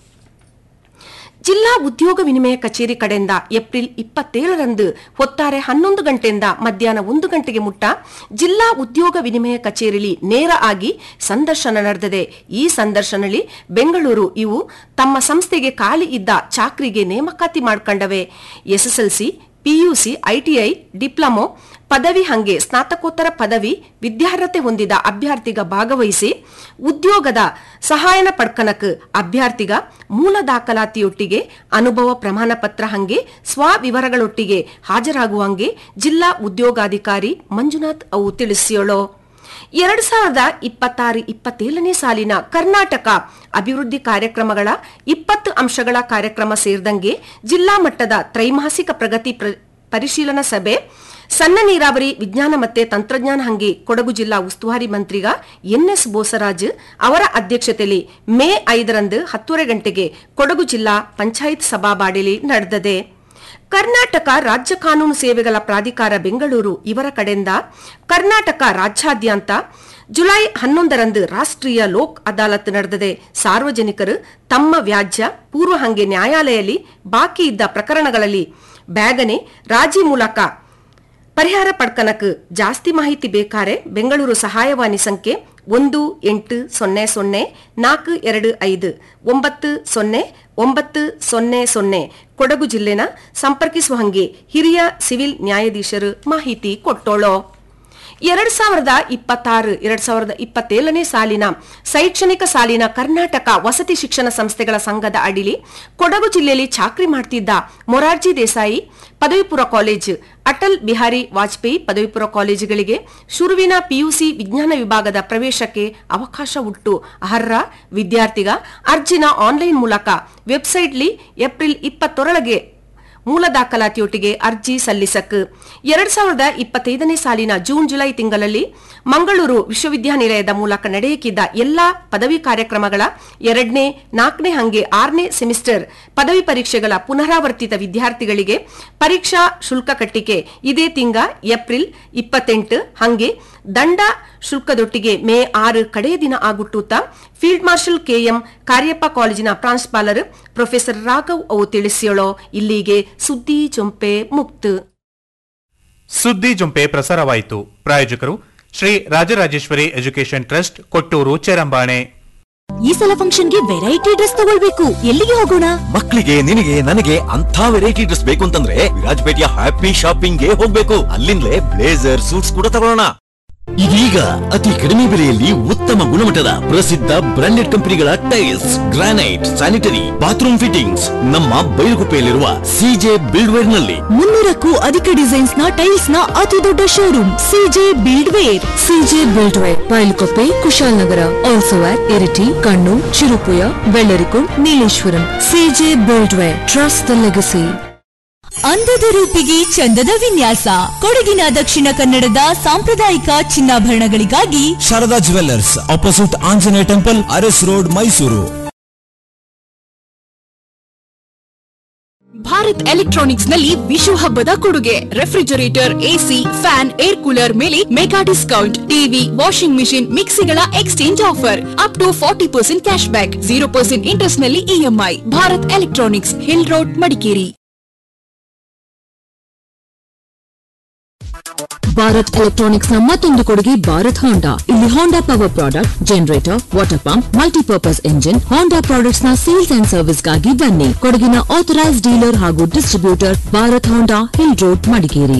ಜಿಲ್ಲಾ ಉದ್ಯೋಗ ವಿನಿಮಯ ಕಚೇರಿ ಕಡೆಯಿಂದ ಏಪ್ರಿಲ್ ಇಪ್ಪತ್ತೇಳರಂದು ಹೊತ್ತಾರೆ ಹನ್ನೊಂದು ಗಂಟೆಯಿಂದ ಮಧ್ಯಾಹ್ನ ಒಂದು ಗಂಟೆಗೆ ಮುಟ್ಟ ಜಿಲ್ಲಾ ಉದ್ಯೋಗ ವಿನಿಮಯ ಕಚೇರಿಲಿ ನೇರ ಆಗಿ ಸಂದರ್ಶನ ನಡೆದಿದೆ ಈ ಸಂದರ್ಶನದಲ್ಲಿ ಬೆಂಗಳೂರು ಇವು ತಮ್ಮ ಸಂಸ್ಥೆಗೆ ಖಾಲಿ ಇದ್ದ ಚಾಕ್ರಿಗೆ ನೇಮಕಾತಿ ಮಾಡ್ಕೊಂಡವೆ ಎಸ್ಎಸ್ಎಲ್ಸಿ ಪಿಯುಸಿ ಐಟಿಐ ಡಿಪ್ಲೊಮೊ ಪದವಿ ಹಂಗೆ ಸ್ನಾತಕೋತ್ತರ ಪದವಿ ವಿದ್ಯಾರ್ಹತೆ ಹೊಂದಿದ ಅಭ್ಯರ್ಥಿಗ ಭಾಗವಹಿಸಿ ಉದ್ಯೋಗದ ಸಹಾಯನ ಪಡ್ಕನಕ್ ಅಭ್ಯರ್ಥಿಗ ಮೂಲ ದಾಖಲಾತಿಯೊಟ್ಟಿಗೆ ಅನುಭವ ಪ್ರಮಾಣ ಪತ್ರ ಹಂಗೆ ಸ್ವವಿವರಗಳೊಟ್ಟಿಗೆ ಹಾಜರಾಗುವಂಗೆ ಜಿಲ್ಲಾ ಉದ್ಯೋಗಾಧಿಕಾರಿ ಮಂಜುನಾಥ್ ಅವು ತಿಳಿಸಿಯೋಳು ಎರಡ್ ಸಾವಿರದ ಇಪ್ಪತ್ತಾರು ಇಪ್ಪತ್ತೇಳನೇ ಸಾಲಿನ ಕರ್ನಾಟಕ ಅಭಿವೃದ್ಧಿ ಕಾರ್ಯಕ್ರಮಗಳ ಇಪ್ಪತ್ತು ಅಂಶಗಳ ಕಾರ್ಯಕ್ರಮ ಸೇರಿದಂಗೆ ಜಿಲ್ಲಾ ಮಟ್ಟದ ತ್ರೈಮಾಸಿಕ ಪ್ರಗತಿ ಪ್ರ- ಪರಿಶೀಲನಾ ಸಭೆ ಸಣ್ಣ ನೀರಾವರಿ ವಿಜ್ಞಾನ ಮತ್ತೆ ತಂತ್ರಜ್ಞಾನ ಹಂಗೆ ಕೊಡಗು ಜಿಲ್ಲಾ ಉಸ್ತುವಾರಿ ಮಂತ್ರಿಗ ಎನ್ಎಸ್ ಬೋಸರಾಜ್ ಅವರ ಅಧ್ಯಕ್ಷತೆಯಲ್ಲಿ ಮೇ ಐದರಂದು ಹತ್ತೂವರೆ ಗಂಟೆಗೆ ಕೊಡಗು ಜಿಲ್ಲಾ ಪಂಚಾಯತ್ ಸಭಾಬಾಡಿಲಿ ನಡೆದಿದೆ ಕರ್ನಾಟಕ ರಾಜ್ಯ ಕಾನೂನು ಸೇವೆಗಳ ಪ್ರಾಧಿಕಾರ ಬೆಂಗಳೂರು ಇವರ ಕಡೆಯಿಂದ ಕರ್ನಾಟಕ ರಾಜ್ಯಾದ್ಯಂತ ಜುಲೈ ಹನ್ನೊಂದರಂದು ರಾಷ್ಟ್ರೀಯ ಲೋಕ್ ಅದಾಲತ್ ನಡೆದಿದೆ ಸಾರ್ವಜನಿಕರು ತಮ್ಮ ವ್ಯಾಜ್ಯ ಪೂರ್ವ ಹಂಗೆ ನ್ಯಾಯಾಲಯದಲ್ಲಿ ಬಾಕಿ ಇದ್ದ ಪ್ರಕರಣಗಳಲ್ಲಿ ಬ್ಯಾಗನೆ ರಾಜಿ ಮೂಲಕ ಪರಿಹಾರ ಪಡ್ಕನಕ್ ಜಾಸ್ತಿ ಮಾಹಿತಿ ಬೇಕಾರೆ ಬೆಂಗಳೂರು ಸಹಾಯವಾಣಿ ಸಂಖ್ಯೆ ಒಂದು ಎಂಟು ಸೊನ್ನೆ ಸೊನ್ನೆ ನಾಲ್ಕು ಎರಡು ಐದು ಒಂಬತ್ತು ಸೊನ್ನೆ ಒಂಬತ್ತು ಸೊನ್ನೆ ಸೊನ್ನೆ ಕೊಡಗು ಜಿಲ್ಲೆನ ಸಂಪರ್ಕಿಸುವ ಹಂಗೆ ಹಿರಿಯ ಸಿವಿಲ್ ನ್ಯಾಯಾಧೀಶರು ಮಾಹಿತಿ ಕೊಟ್ಟೋಳೋ ಎರಡ್ ಸಾವಿರದ ಇಪ್ಪತ್ತಾರು ಎರಡ್ ಸಾವಿರದ ಇಪ್ಪತ್ತೇಳನೇ ಸಾಲಿನ ಶೈಕ್ಷಣಿಕ ಸಾಲಿನ ಕರ್ನಾಟಕ ವಸತಿ ಶಿಕ್ಷಣ ಸಂಸ್ಥೆಗಳ ಸಂಘದ ಅಡಿಲಿ ಕೊಡಗು ಜಿಲ್ಲೆಯಲ್ಲಿ ಚಾಕ್ರಿ ಮಾಡ್ತಿದ್ದ ಮೊರಾರ್ಜಿ ದೇಸಾಯಿ ಪದವಿ ಪೂರ್ವ ಕಾಲೇಜು ಅಟಲ್ ಬಿಹಾರಿ ವಾಜಪೇಯಿ ಪದವಿ ಪೂರ್ವ ಕಾಲೇಜುಗಳಿಗೆ ಶುರುವಿನ ಪಿಯುಸಿ ವಿಜ್ಞಾನ ವಿಭಾಗದ ಪ್ರವೇಶಕ್ಕೆ ಅವಕಾಶ ಉಟ್ಟು ಅರ್ಹ ವಿದ್ಯಾರ್ಥಿಗ ಅರ್ಜಿನ ಆನ್ಲೈನ್ ಮೂಲಕ ವೆಬ್ಸೈಟ್ಲಿ ಏಪ್ರಿಲ್ ಇಪ್ಪತ್ತೊರಳಗೆ ಮೂಲ ದಾಖಲಾತಿಯೊಟ್ಟಿಗೆ ಅರ್ಜಿ ಸಲ್ಲಿಸಕ್ ಎರಡ್ ಸಾವಿರದ ಇಪ್ಪತ್ತೈದನೇ ಸಾಲಿನ ಜೂನ್ ಜುಲೈ ತಿಂಗಳಲ್ಲಿ ಮಂಗಳೂರು ವಿಶ್ವವಿದ್ಯಾನಿಲಯದ ಮೂಲಕ ನಡೆಯಕಿದ್ದ ಎಲ್ಲಾ ಪದವಿ ಕಾರ್ಯಕ್ರಮಗಳ ಎರಡನೇ ನಾಲ್ಕನೇ ಹಂಗೆ ಆರನೇ ಸೆಮಿಸ್ಟರ್ ಪದವಿ ಪರೀಕ್ಷೆಗಳ ಪುನರಾವರ್ತಿತ ವಿದ್ಯಾರ್ಥಿಗಳಿಗೆ ಪರೀಕ್ಷಾ ಶುಲ್ಕ ಕಟ್ಟಿಕೆ ಇದೇ ತಿಂಗ ಏಪ್ರಿಲ್ ಇಪ್ಪತ್ತೆಂಟು ಹಂಗೆ ದಂಡ ಶುಲ್ಕದೊಟ್ಟಿಗೆ ಮೇ ಆರು ಕಡೆಯ ದಿನ ಆಗುಟ್ಟೂತ ಫೀಲ್ಡ್ ಮಾರ್ಷಲ್ ಕೆಎಂ ಕಾರ್ಯಪ್ಪ ಕಾಲೇಜಿನ ಪ್ರಾಂಶುಪಾಲರ್ ಪ್ರೊಫೆಸರ್ ರಾಘವ್ ಅವು ತಿಳಿಸಿಯೋಳೋ ಇಲ್ಲಿಗೆ ಸುದ್ದಿ ಚೊಂಪೆ ಮುಕ್ತ ಸುದ್ದಿ ಜುಂಪೆ ಪ್ರಸಾರವಾಯಿತು ಪ್ರಾಯೋಜಕರು ಶ್ರೀ ರಾಜರಾಜೇಶ್ವರಿ ಎಜುಕೇಷನ್ ಟ್ರಸ್ಟ್ ಕೊಟ್ಟೂರು ಚೆರಂಬಾಣೆ ಈ ಸಲ ಫಂಕ್ಷನ್ಗೆ ವೆರೈಟಿ ಡ್ರೆಸ್ ತಗೊಳ್ಬೇಕು ಎಲ್ಲಿಗೆ ಹೋಗೋಣ ಮಕ್ಕಳಿಗೆ ನಿನಗೆ ನನಗೆ ಅಂತ ವೆರೈಟಿ ಡ್ರೆಸ್ ಬೇಕು ಅಂತಂದ್ರೆ ವಿರಾಜಪೇಟೆಯ ಹ್ಯಾಪಿ ಶಾಪಿಂಗ್ ಗೆ ಹೋಗ್ಬೇಕು ಅಲ್ಲಿಂದಲೇ ಬ್ಲೇಸರ್ ಸೂಟ್ಸ್ ಕೂಡ ತಗೊಳ್ಳೋಣ ಇದೀಗ ಅತಿ ಕಡಿಮೆ ಬೆಲೆಯಲ್ಲಿ ಉತ್ತಮ ಗುಣಮಟ್ಟದ ಪ್ರಸಿದ್ಧ ಬ್ರಾಂಡೆಡ್ ಕಂಪನಿಗಳ tiles granite sanitary bathroom fittings ನಮ್ಮ ಬೈಲುಗುಪ್ಪೆಯಲ್ಲಿರುವ ಸಿಜೆ ಬಿಲ್ಡ್ವೇರ್ ನಲ್ಲಿ ಮುನ್ನೂರಕ್ಕೂ ಅಧಿಕ ಡಿಸೈನ್ಸ್ ನ ಟೈಲ್ಸ್ ನ ಅತಿ ದೊಡ್ಡ showroom CJ buildware CJ buildware Bylakuppe Kushalnagar also at Iritty Kannur Cherupuzha Vellarikundu Nileshwaram CJ buildware trust the legacy ಅಂದದ ರೂಪಿಗೆ ಚಂದದ ವಿನ್ಯಾಸ ಕೊಡಗಿನ ದಕ್ಷಿಣ ಕನ್ನಡದ ಸಾಂಪ್ರದಾಯಿಕ ಚಿನ್ನಾಭರಣಗಳಿಗಾಗಿ Sharada jewellers opposite Anjaneya temple Aras road Mysuru Bharat electronics ನಲ್ಲಿ ವಿಶು ಹಬ್ಬದ ಕೊಡುಗೆ refrigerator AC fan air cooler ಮೇಲೆ mega discount TV washing machine ಮಿಕ್ಸಿಗಳ exchange offer up to forty percent cash back zero percent interest ನಲ್ಲಿ EMI Bharat electronics hill road Madikeri Bharat electronics ನ ಮತ್ತೊಂದು ಕೊಡುಗೆ Bharat Honda ಇಲ್ಲಿ Honda power product generator water pump multipurpose engine Honda products ನ sales and service ಗಾಗಿ ಬನ್ನಿ ಕೊಡಗಿನ ಆಥರೈಸ್ ಡೀಲರ್ ಹಾಗೂ distributor Bharat Honda hill road Madikeri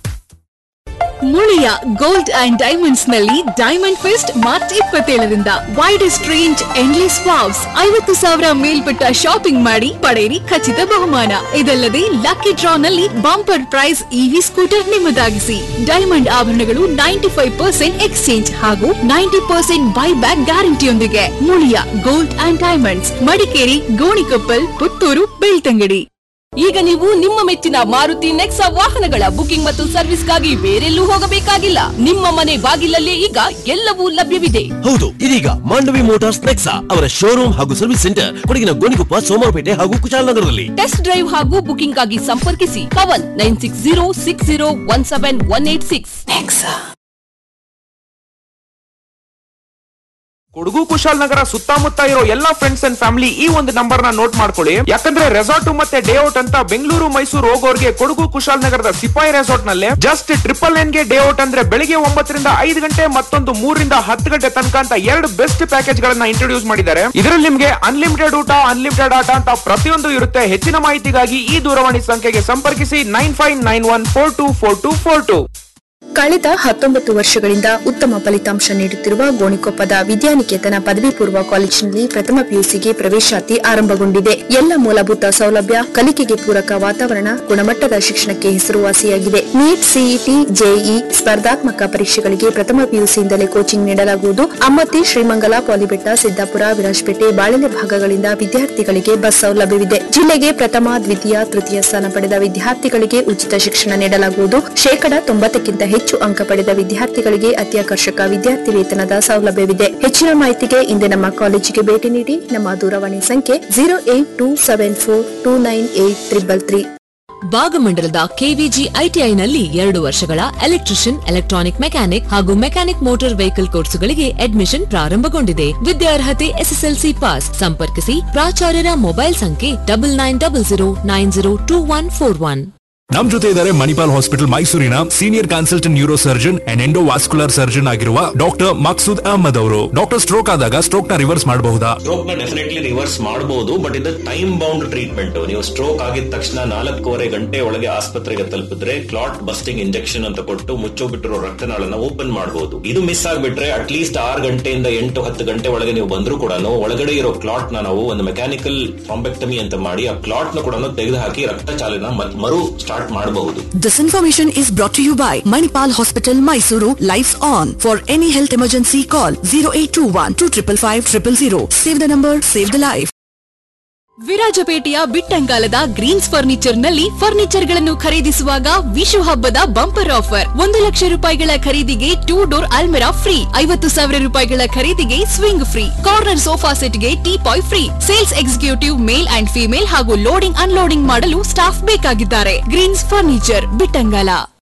Muliya gold and diamonds ನಲ್ಲಿ ಡೈಮಂಡ್ ಫೆಸ್ಟ್ ಮಾರ್ಚ್ ಇಪ್ಪತ್ತೇಳರಿಂದ ವೈಡೆಸ್ಟ್ ರೇಂಜ್ ಎಂಡ್ಲೆಸ್ ವಾವ್ಸ್ ಐವತ್ತು ಸಾವಿರ ಮೇಲ್ಪಟ್ಟ ಶಾಪಿಂಗ್ ಮಾಡಿ ಪಡೆಯಿರಿ ಖಚಿತ ಬಹುಮಾನ ಇದಲ್ಲದೆ ಲಕ್ಕಿ ಡ್ರಾ ನಲ್ಲಿ ಬಂಪರ್ ಪ್ರೈಸ್ ಇವಿ ಸ್ಕೂಟರ್ ನಿಮ್ಮದಾಗಿಸಿ ಡೈಮಂಡ್ ಆಭರಣಗಳು ನೈಂಟಿ ಫೈವ್ ಪರ್ಸೆಂಟ್ ಎಕ್ಸ್ಚೇಂಜ್ ಹಾಗೂ ನೈಂಟಿ ಪರ್ಸೆಂಟ್ ಬೈ ಬ್ಯಾಕ್ ಗ್ಯಾರಂಟಿಯೊಂದಿಗೆ Muliya gold and diamonds Madikeri Gonikoppal Puttur Belthangady ಈಗ ನೀವು ನಿಮ್ಮ ಮೆಚ್ಚಿನ ಮಾರುತಿ ನೆಕ್ಸಾ ವಾಹನಗಳ ಬುಕಿಂಗ್ ಮತ್ತು ಸರ್ವಿಸ್ಗಾಗಿ ಬೇರೆಲ್ಲೂ ಹೋಗಬೇಕಾಗಿಲ್ಲ ನಿಮ್ಮ ಮನೆ ಬಾಗಿಲಲ್ಲೇ ಈಗ ಎಲ್ಲವೂ ಲಭ್ಯವಿದೆ ಹೌದು ಇದೀಗ ಮಾಂಡವಿ ಮೋಟಾರ್ಸ್ ನೆಕ್ಸಾ ಅವರ ಶೋರೂಮ್ ಹಾಗೂ ಸರ್ವಿಸ್ ಸೆಂಟರ್ ಕೊಡಗಿನ ಗೋಣಿಕೊಪ್ಪ ಸೋಮವಾರಪೇಟೆ ಹಾಗೂ ಕುಶಾಲನಗರದಲ್ಲಿ ಟೆಸ್ಟ್ ಡ್ರೈವ್ ಹಾಗೂ ಬುಕಿಂಗ್ ಆಗಿ ಸಂಪರ್ಕಿಸಿ Pavan nine six zero six zero one seven one eight six Kodagu Kushalnagar ಸುತ್ತಮುತ್ತ ಇರೋ ಎಲ್ಲಾ ಫ್ರೆಂಡ್ಸ್ ಅಂಡ್ ಫ್ಯಾಮಿಲಿ ಈ ಒಂದು ನಂಬರ್ ನ ನೋಟ್ ಮಾಡ್ಕೊಳ್ಳಿ ಯಾಕಂದ್ರೆ ರೆಸಾರ್ಟ್ ಮತ್ತೆ ಡೇ ಔಟ್ ಅಂತ ಬೆಂಗಳೂರು ಮೈಸೂರು ಹೋಗೋರ್ಗೆ ಕೊಡಗು ಕುಶಾಲನಗರದ ಸಿಪಾಯಿ ರೆಸಾರ್ಟ್ ನಲ್ಲಿ ಜಸ್ಟ್ ಟ್ರಿಪಲ್ ಎನ್ ಗೆ ಡೇ ಔಟ್ ಅಂದ್ರೆ ಬೆಳಿಗ್ಗೆ ಒಂಬತ್ತರಿಂದ ಐದು ಗಂಟೆ ಮತ್ತೊಂದು ಮೂರರಿಂದ ಹತ್ತು ಗಂಟೆ ತನಕ ಅಂತ ಎರಡು ಬೆಸ್ಟ್ ಪ್ಯಾಕೇಜ್ ಗಳನ್ನ ಇಂಟ್ರೊಡ್ಯೂಸ್ ಮಾಡಿದ್ದಾರೆ ಇದರಲ್ಲಿ ನಿಮ್ಗೆ ಅನ್ಲಿಮಿಟೆಡ್ ಊಟ ಅನ್ಲಿಮಿಟೆಡ್ ಆಟ ಅಂತ ಪ್ರತಿಯೊಂದು ಇರುತ್ತೆ ಹೆಚ್ಚಿನ ಮಾಹಿತಿಗಾಗಿ ಈ ದೂರವಾಣಿ ಸಂಖ್ಯೆಗೆ ಸಂಪರ್ಕಿಸಿ nine five nine one four two four two four two ಕಳೆದ ಹತ್ತೊಂಬತ್ತು ವರ್ಷಗಳಿಂದ ಉತ್ತಮ ಫಲಿತಾಂಶ ನೀಡುತ್ತಿರುವ ಗೋಣಿಕೊಪ್ಪದ ವಿದ್ಯಾನಿಕೇತನ ಪದವಿ ಪೂರ್ವ ಕಾಲೇಜಿನಲ್ಲಿ ಪ್ರಥಮ ಪಿಯುಸಿಗೆ ಪ್ರವೇಶಾತಿ ಆರಂಭಗೊಂಡಿದೆ ಎಲ್ಲ ಮೂಲಭೂತ ಸೌಲಭ್ಯ ಕಲಿಕೆಗೆ ಪೂರಕ ವಾತಾವರಣ ಗುಣಮಟ್ಟದ ಶಿಕ್ಷಣಕ್ಕೆ ಹೆಸರುವಾಸಿಯಾಗಿದೆ ನೀಟ್ ಸಿಇಟಿ ಜೆಇ ಸ್ಪರ್ಧಾತ್ಮಕ ಪರೀಕ್ಷೆಗಳಿಗೆ ಪ್ರಥಮ ಪಿಯುಸಿಯಿಂದಲೇ ಕೋಚಿಂಗ್ ನೀಡಲಾಗುವುದು ಅಮ್ಮತ್ತಿ ಶ್ರೀಮಂಗಲ ಪಾಲಿಬೆಟ್ಟ ಸಿದ್ದಾಪುರ ವಿರಾಜಪೇಟೆ ಬಾಳೆಲೆ ಭಾಗಗಳಿಂದ ವಿದ್ಯಾರ್ಥಿಗಳಿಗೆ ಬಸ್ ಸೌಲಭ್ಯವಿದೆ ಜಿಲ್ಲೆಗೆ ಪ್ರಥಮ ದ್ವಿತೀಯ ತೃತೀಯ ಸ್ಥಾನ ಪಡೆದ ವಿದ್ಯಾರ್ಥಿಗಳಿಗೆ ಉಚಿತ ಶಿಕ್ಷಣ ನೀಡಲಾಗುವುದು ಶೇಕಡ ತೊಂಬತ್ತಕ್ಕಿಂತ ಹೆಚ್ಚು ಅಂಕ ಪಡೆದ ವಿದ್ಯಾರ್ಥಿಗಳಿಗೆ ಅತ್ಯಾಕರ್ಷಕ ವಿದ್ಯಾರ್ಥಿ ವೇತನದ ಸೌಲಭ್ಯವಿದೆ ಹೆಚ್ಚಿನ ಮಾಹಿತಿಗೆ ಇಂದು ನಮ್ಮ ಕಾಲೇಜಿಗೆ ಭೇಟಿ ನೀಡಿ ನಮ್ಮ ದೂರವಾಣಿ ಸಂಖ್ಯೆ zero eight two seven four two nine eight triple three ಭಾಗಮಂಡಲದ ಕೆವಿಜಿ ಐಟಿಐನಲ್ಲಿ ಎರಡು ವರ್ಷಗಳ ಎಲೆಕ್ಟ್ರಿಷಿಯನ್ ಎಲೆಕ್ಟ್ರಾನಿಕ್ ಮೆಕ್ಯಾನಿಕ್ ಹಾಗೂ ಮೆಕ್ಯಾನಿಕ್ ಮೋಟಾರ್ ವೆಹಿಕಲ್ ಕೋರ್ಸುಗಳಿಗೆ ಅಡ್ಮಿಷನ್ ಪ್ರಾರಂಭಗೊಂಡಿದೆ ವಿದ್ಯಾರ್ಹತೆ ಎಸ್ಎಸ್ಎಲ್ಸಿ ಪಾಸ್ ಸಂಪರ್ಕಿಸಿ ಪ್ರಾಚಾರ್ಯರ ಮೊಬೈಲ್ ಸಂಖ್ಯೆ double nine double zero nine zero two one four one ನಮ್ ಜೊತೆ ಇದ್ದಾರೆ ಮಣಿಪಾಲ್ ಹಾಸ್ಪಿಟಲ್ ಮೈಸೂರಿನ senior consultant neuro surgeon and endovascular surgeon ಆಗಿರುವ ಡಾಕ್ಟರ್ ಮಕ್ಸೂದ್ ಅಹಮದ್ ಅವರು ಡಾಕ್ಟರ್ ಸ್ಟ್ರೋಕ್ ಆದಾಗ ಸ್ಟ್ರೋಕ್ ನ ರಿವರ್ಸ್ ಮಾಡಬಹುದಾ ಸ್ಟ್ರೋಕ್ ನ ಡೆಫಿನೆಟ್ಲಿ ರಿವರ್ಸ್ ಮಾಡಬಹುದು ಬಟ್ ಇದು ಟೈಮ್ ಬೌಂಡ್ ಟ್ರೀಟ್ಮೆಂಟ್ ನೀವು ಸ್ಟ್ರೋಕ್ ಆಗಿದ ತಕ್ಷಣ ನಾಲ್ಕೂವರೆ ಗಂಟೆ ಒಳಗೆ ಆಸ್ಪತ್ರೆಗೆ ತಲುಪಿದ್ರೆ ಕ್ಲಾಟ್ ಬಸ್ಟಿಂಗ್ ಇಂಜೆಕ್ಷನ್ ಅಂತ ಕೊಟ್ಟು ಮುಚ್ಚೋಬಿಟ್ಟಿರೋ ರಕ್ತನಾಳನ ಓಪನ್ ಮಾಡಬಹುದು ಇದು ಮಿಸ್ ಆಗ್ಬಿಟ್ರೆ ಅಟ್ ಲೀಸ್ಟ್ ಆರು ಗಂಟೆಯಿಂದ ಎಂಟು ಹತ್ತು ಗಂಟೆ ಒಳಗೆ ನೀವು ಬಂದ್ರು ಕೂಡ ಒಳಗಡೆ ಇರೋ ಕ್ಲಾಟ್ ನ ನಾವು ಒಂದು ಮೆಕ್ಯಾನಿಕಲ್ ಥ್ರಾಂಬೆಕ್ಟಮಿ ಅಂತ ಮಾಡಿ ಆ ಕ್ಲಾಟ್ ನ ಕೂಡ ತೆಗೆದು ಹಾಕಿ ರಕ್ತ ಚಾಲನ ಮತ್- ಮರು ಸ್ಟಾರ್ಟ್ ಮಾಡಬಹುದು This information is brought to you by Manipal Hospital, Mysuru. Lights on. For any health emergency, call 0821 255 000. Save the number, save the life. ವಿರಾಜಪೇಟೆಯ ಬಿಟ್ಟಂಗಾಲದ ಗ್ರೀನ್ಸ್ ಫರ್ನಿಚರ್ ನಲ್ಲಿ ಫರ್ನಿಚರ್ ಗಳನ್ನು ಖರೀದಿಸುವಾಗ ವಿಶು ಹಬ್ಬದ ಬಂಪರ್ ಆಫರ್ ಒಂದು ಲಕ್ಷ ರೂಪಾಯಿಗಳ ಖರೀದಿಗೆ ಟೂ ಡೋರ್ ಅಲ್ಮೆರಾ ಫ್ರೀ ಐವತ್ತು ಸಾವಿರ ರೂಪಾಯಿಗಳ ಖರೀದಿಗೆ ಸ್ವಿಂಗ್ ಫ್ರೀ ಕಾರ್ನರ್ ಸೋಫಾ ಸೆಟ್ಗೆ teapoy free sales executive male and female ಹಾಗೂ ಲೋಡಿಂಗ್ ಅನ್ಲೋಡಿಂಗ್ ಮಾಡಲು ಸ್ಟಾಫ್ ಬೇಕಾಗಿದ್ದಾರೆ ಗ್ರೀನ್ಸ್ ಫರ್ನಿಚರ್ ಬಿಟ್ಟಂಗಾಲ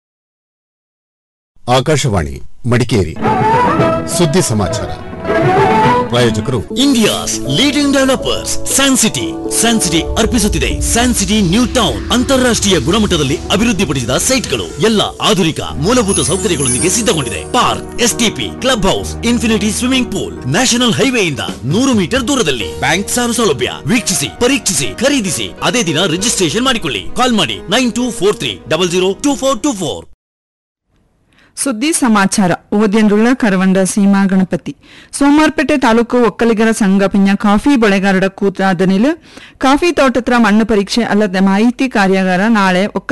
ಆಕಾಶವಾಣಿ ಮಡಿಕೇರಿ ಸುದ್ದಿ ಸಮಾಚಾರ ಪ್ರಾಯೋಜಕರು India's leading developers San City San City ಅರ್ಪಿಸುತ್ತಿದೆ ಸ್ಯಾನ್ ಸಿಟಿ ನ್ಯೂ ಟೌನ್ ಅಂತಾರಾಷ್ಟ್ರೀಯ ಗುಣಮಟ್ಟದಲ್ಲಿ ಅಭಿವೃದ್ಧಿಪಡಿಸಿದ ಸೈಟ್ಗಳು ಎಲ್ಲ ಆಧುನಿಕ ಮೂಲಭೂತ ಸೌಕರ್ಯಗಳೊಂದಿಗೆ ಸಿದ್ಧಗೊಂಡಿದೆ park STP club house infinity swimming pool national ಹೈವೇಯಿಂದ ನೂರು ಮೀಟರ್ ದೂರದಲ್ಲಿ ಬ್ಯಾಂಕ್ ಸಾಲ ಸೌಲಭ್ಯ ವೀಕ್ಷಿಸಿ ಪರೀಕ್ಷಿಸಿ ಖರೀದಿಸಿ ಅದೇ ದಿನ ರಿಜಿಸ್ಟ್ರೇಷನ್ ಮಾಡಿಕೊಳ್ಳಿ ಕಾಲ್ ಮಾಡಿ nine two four three double zero two four two four ಸುದ್ದಿ ಸಮಾಚಾರ ಓದ್ಯಂಡುಳ್ಳ ಕರವಂಡ ಸೀಮಾ ಗಣಪತಿ ಸೋಮಾರ್ಪೇಟೆ ತಾಲೂಕು ಒಕ್ಕಲಿಗರ ಸಂಘ ಪಿಂಜ ಕಾಫಿ ಬೆಳೆಗಾರರ ಕೂತಾದನಿಲು ಕಾಫಿ ತೋಟತ್ರ ಮಣ್ಣು ಪರೀಕ್ಷೆ ಅಲ್ಲದೆ ಮಾಹಿತಿ ಕಾರ್ಯಾಗಾರ ನಾಳೆ ಒಕ್ಕ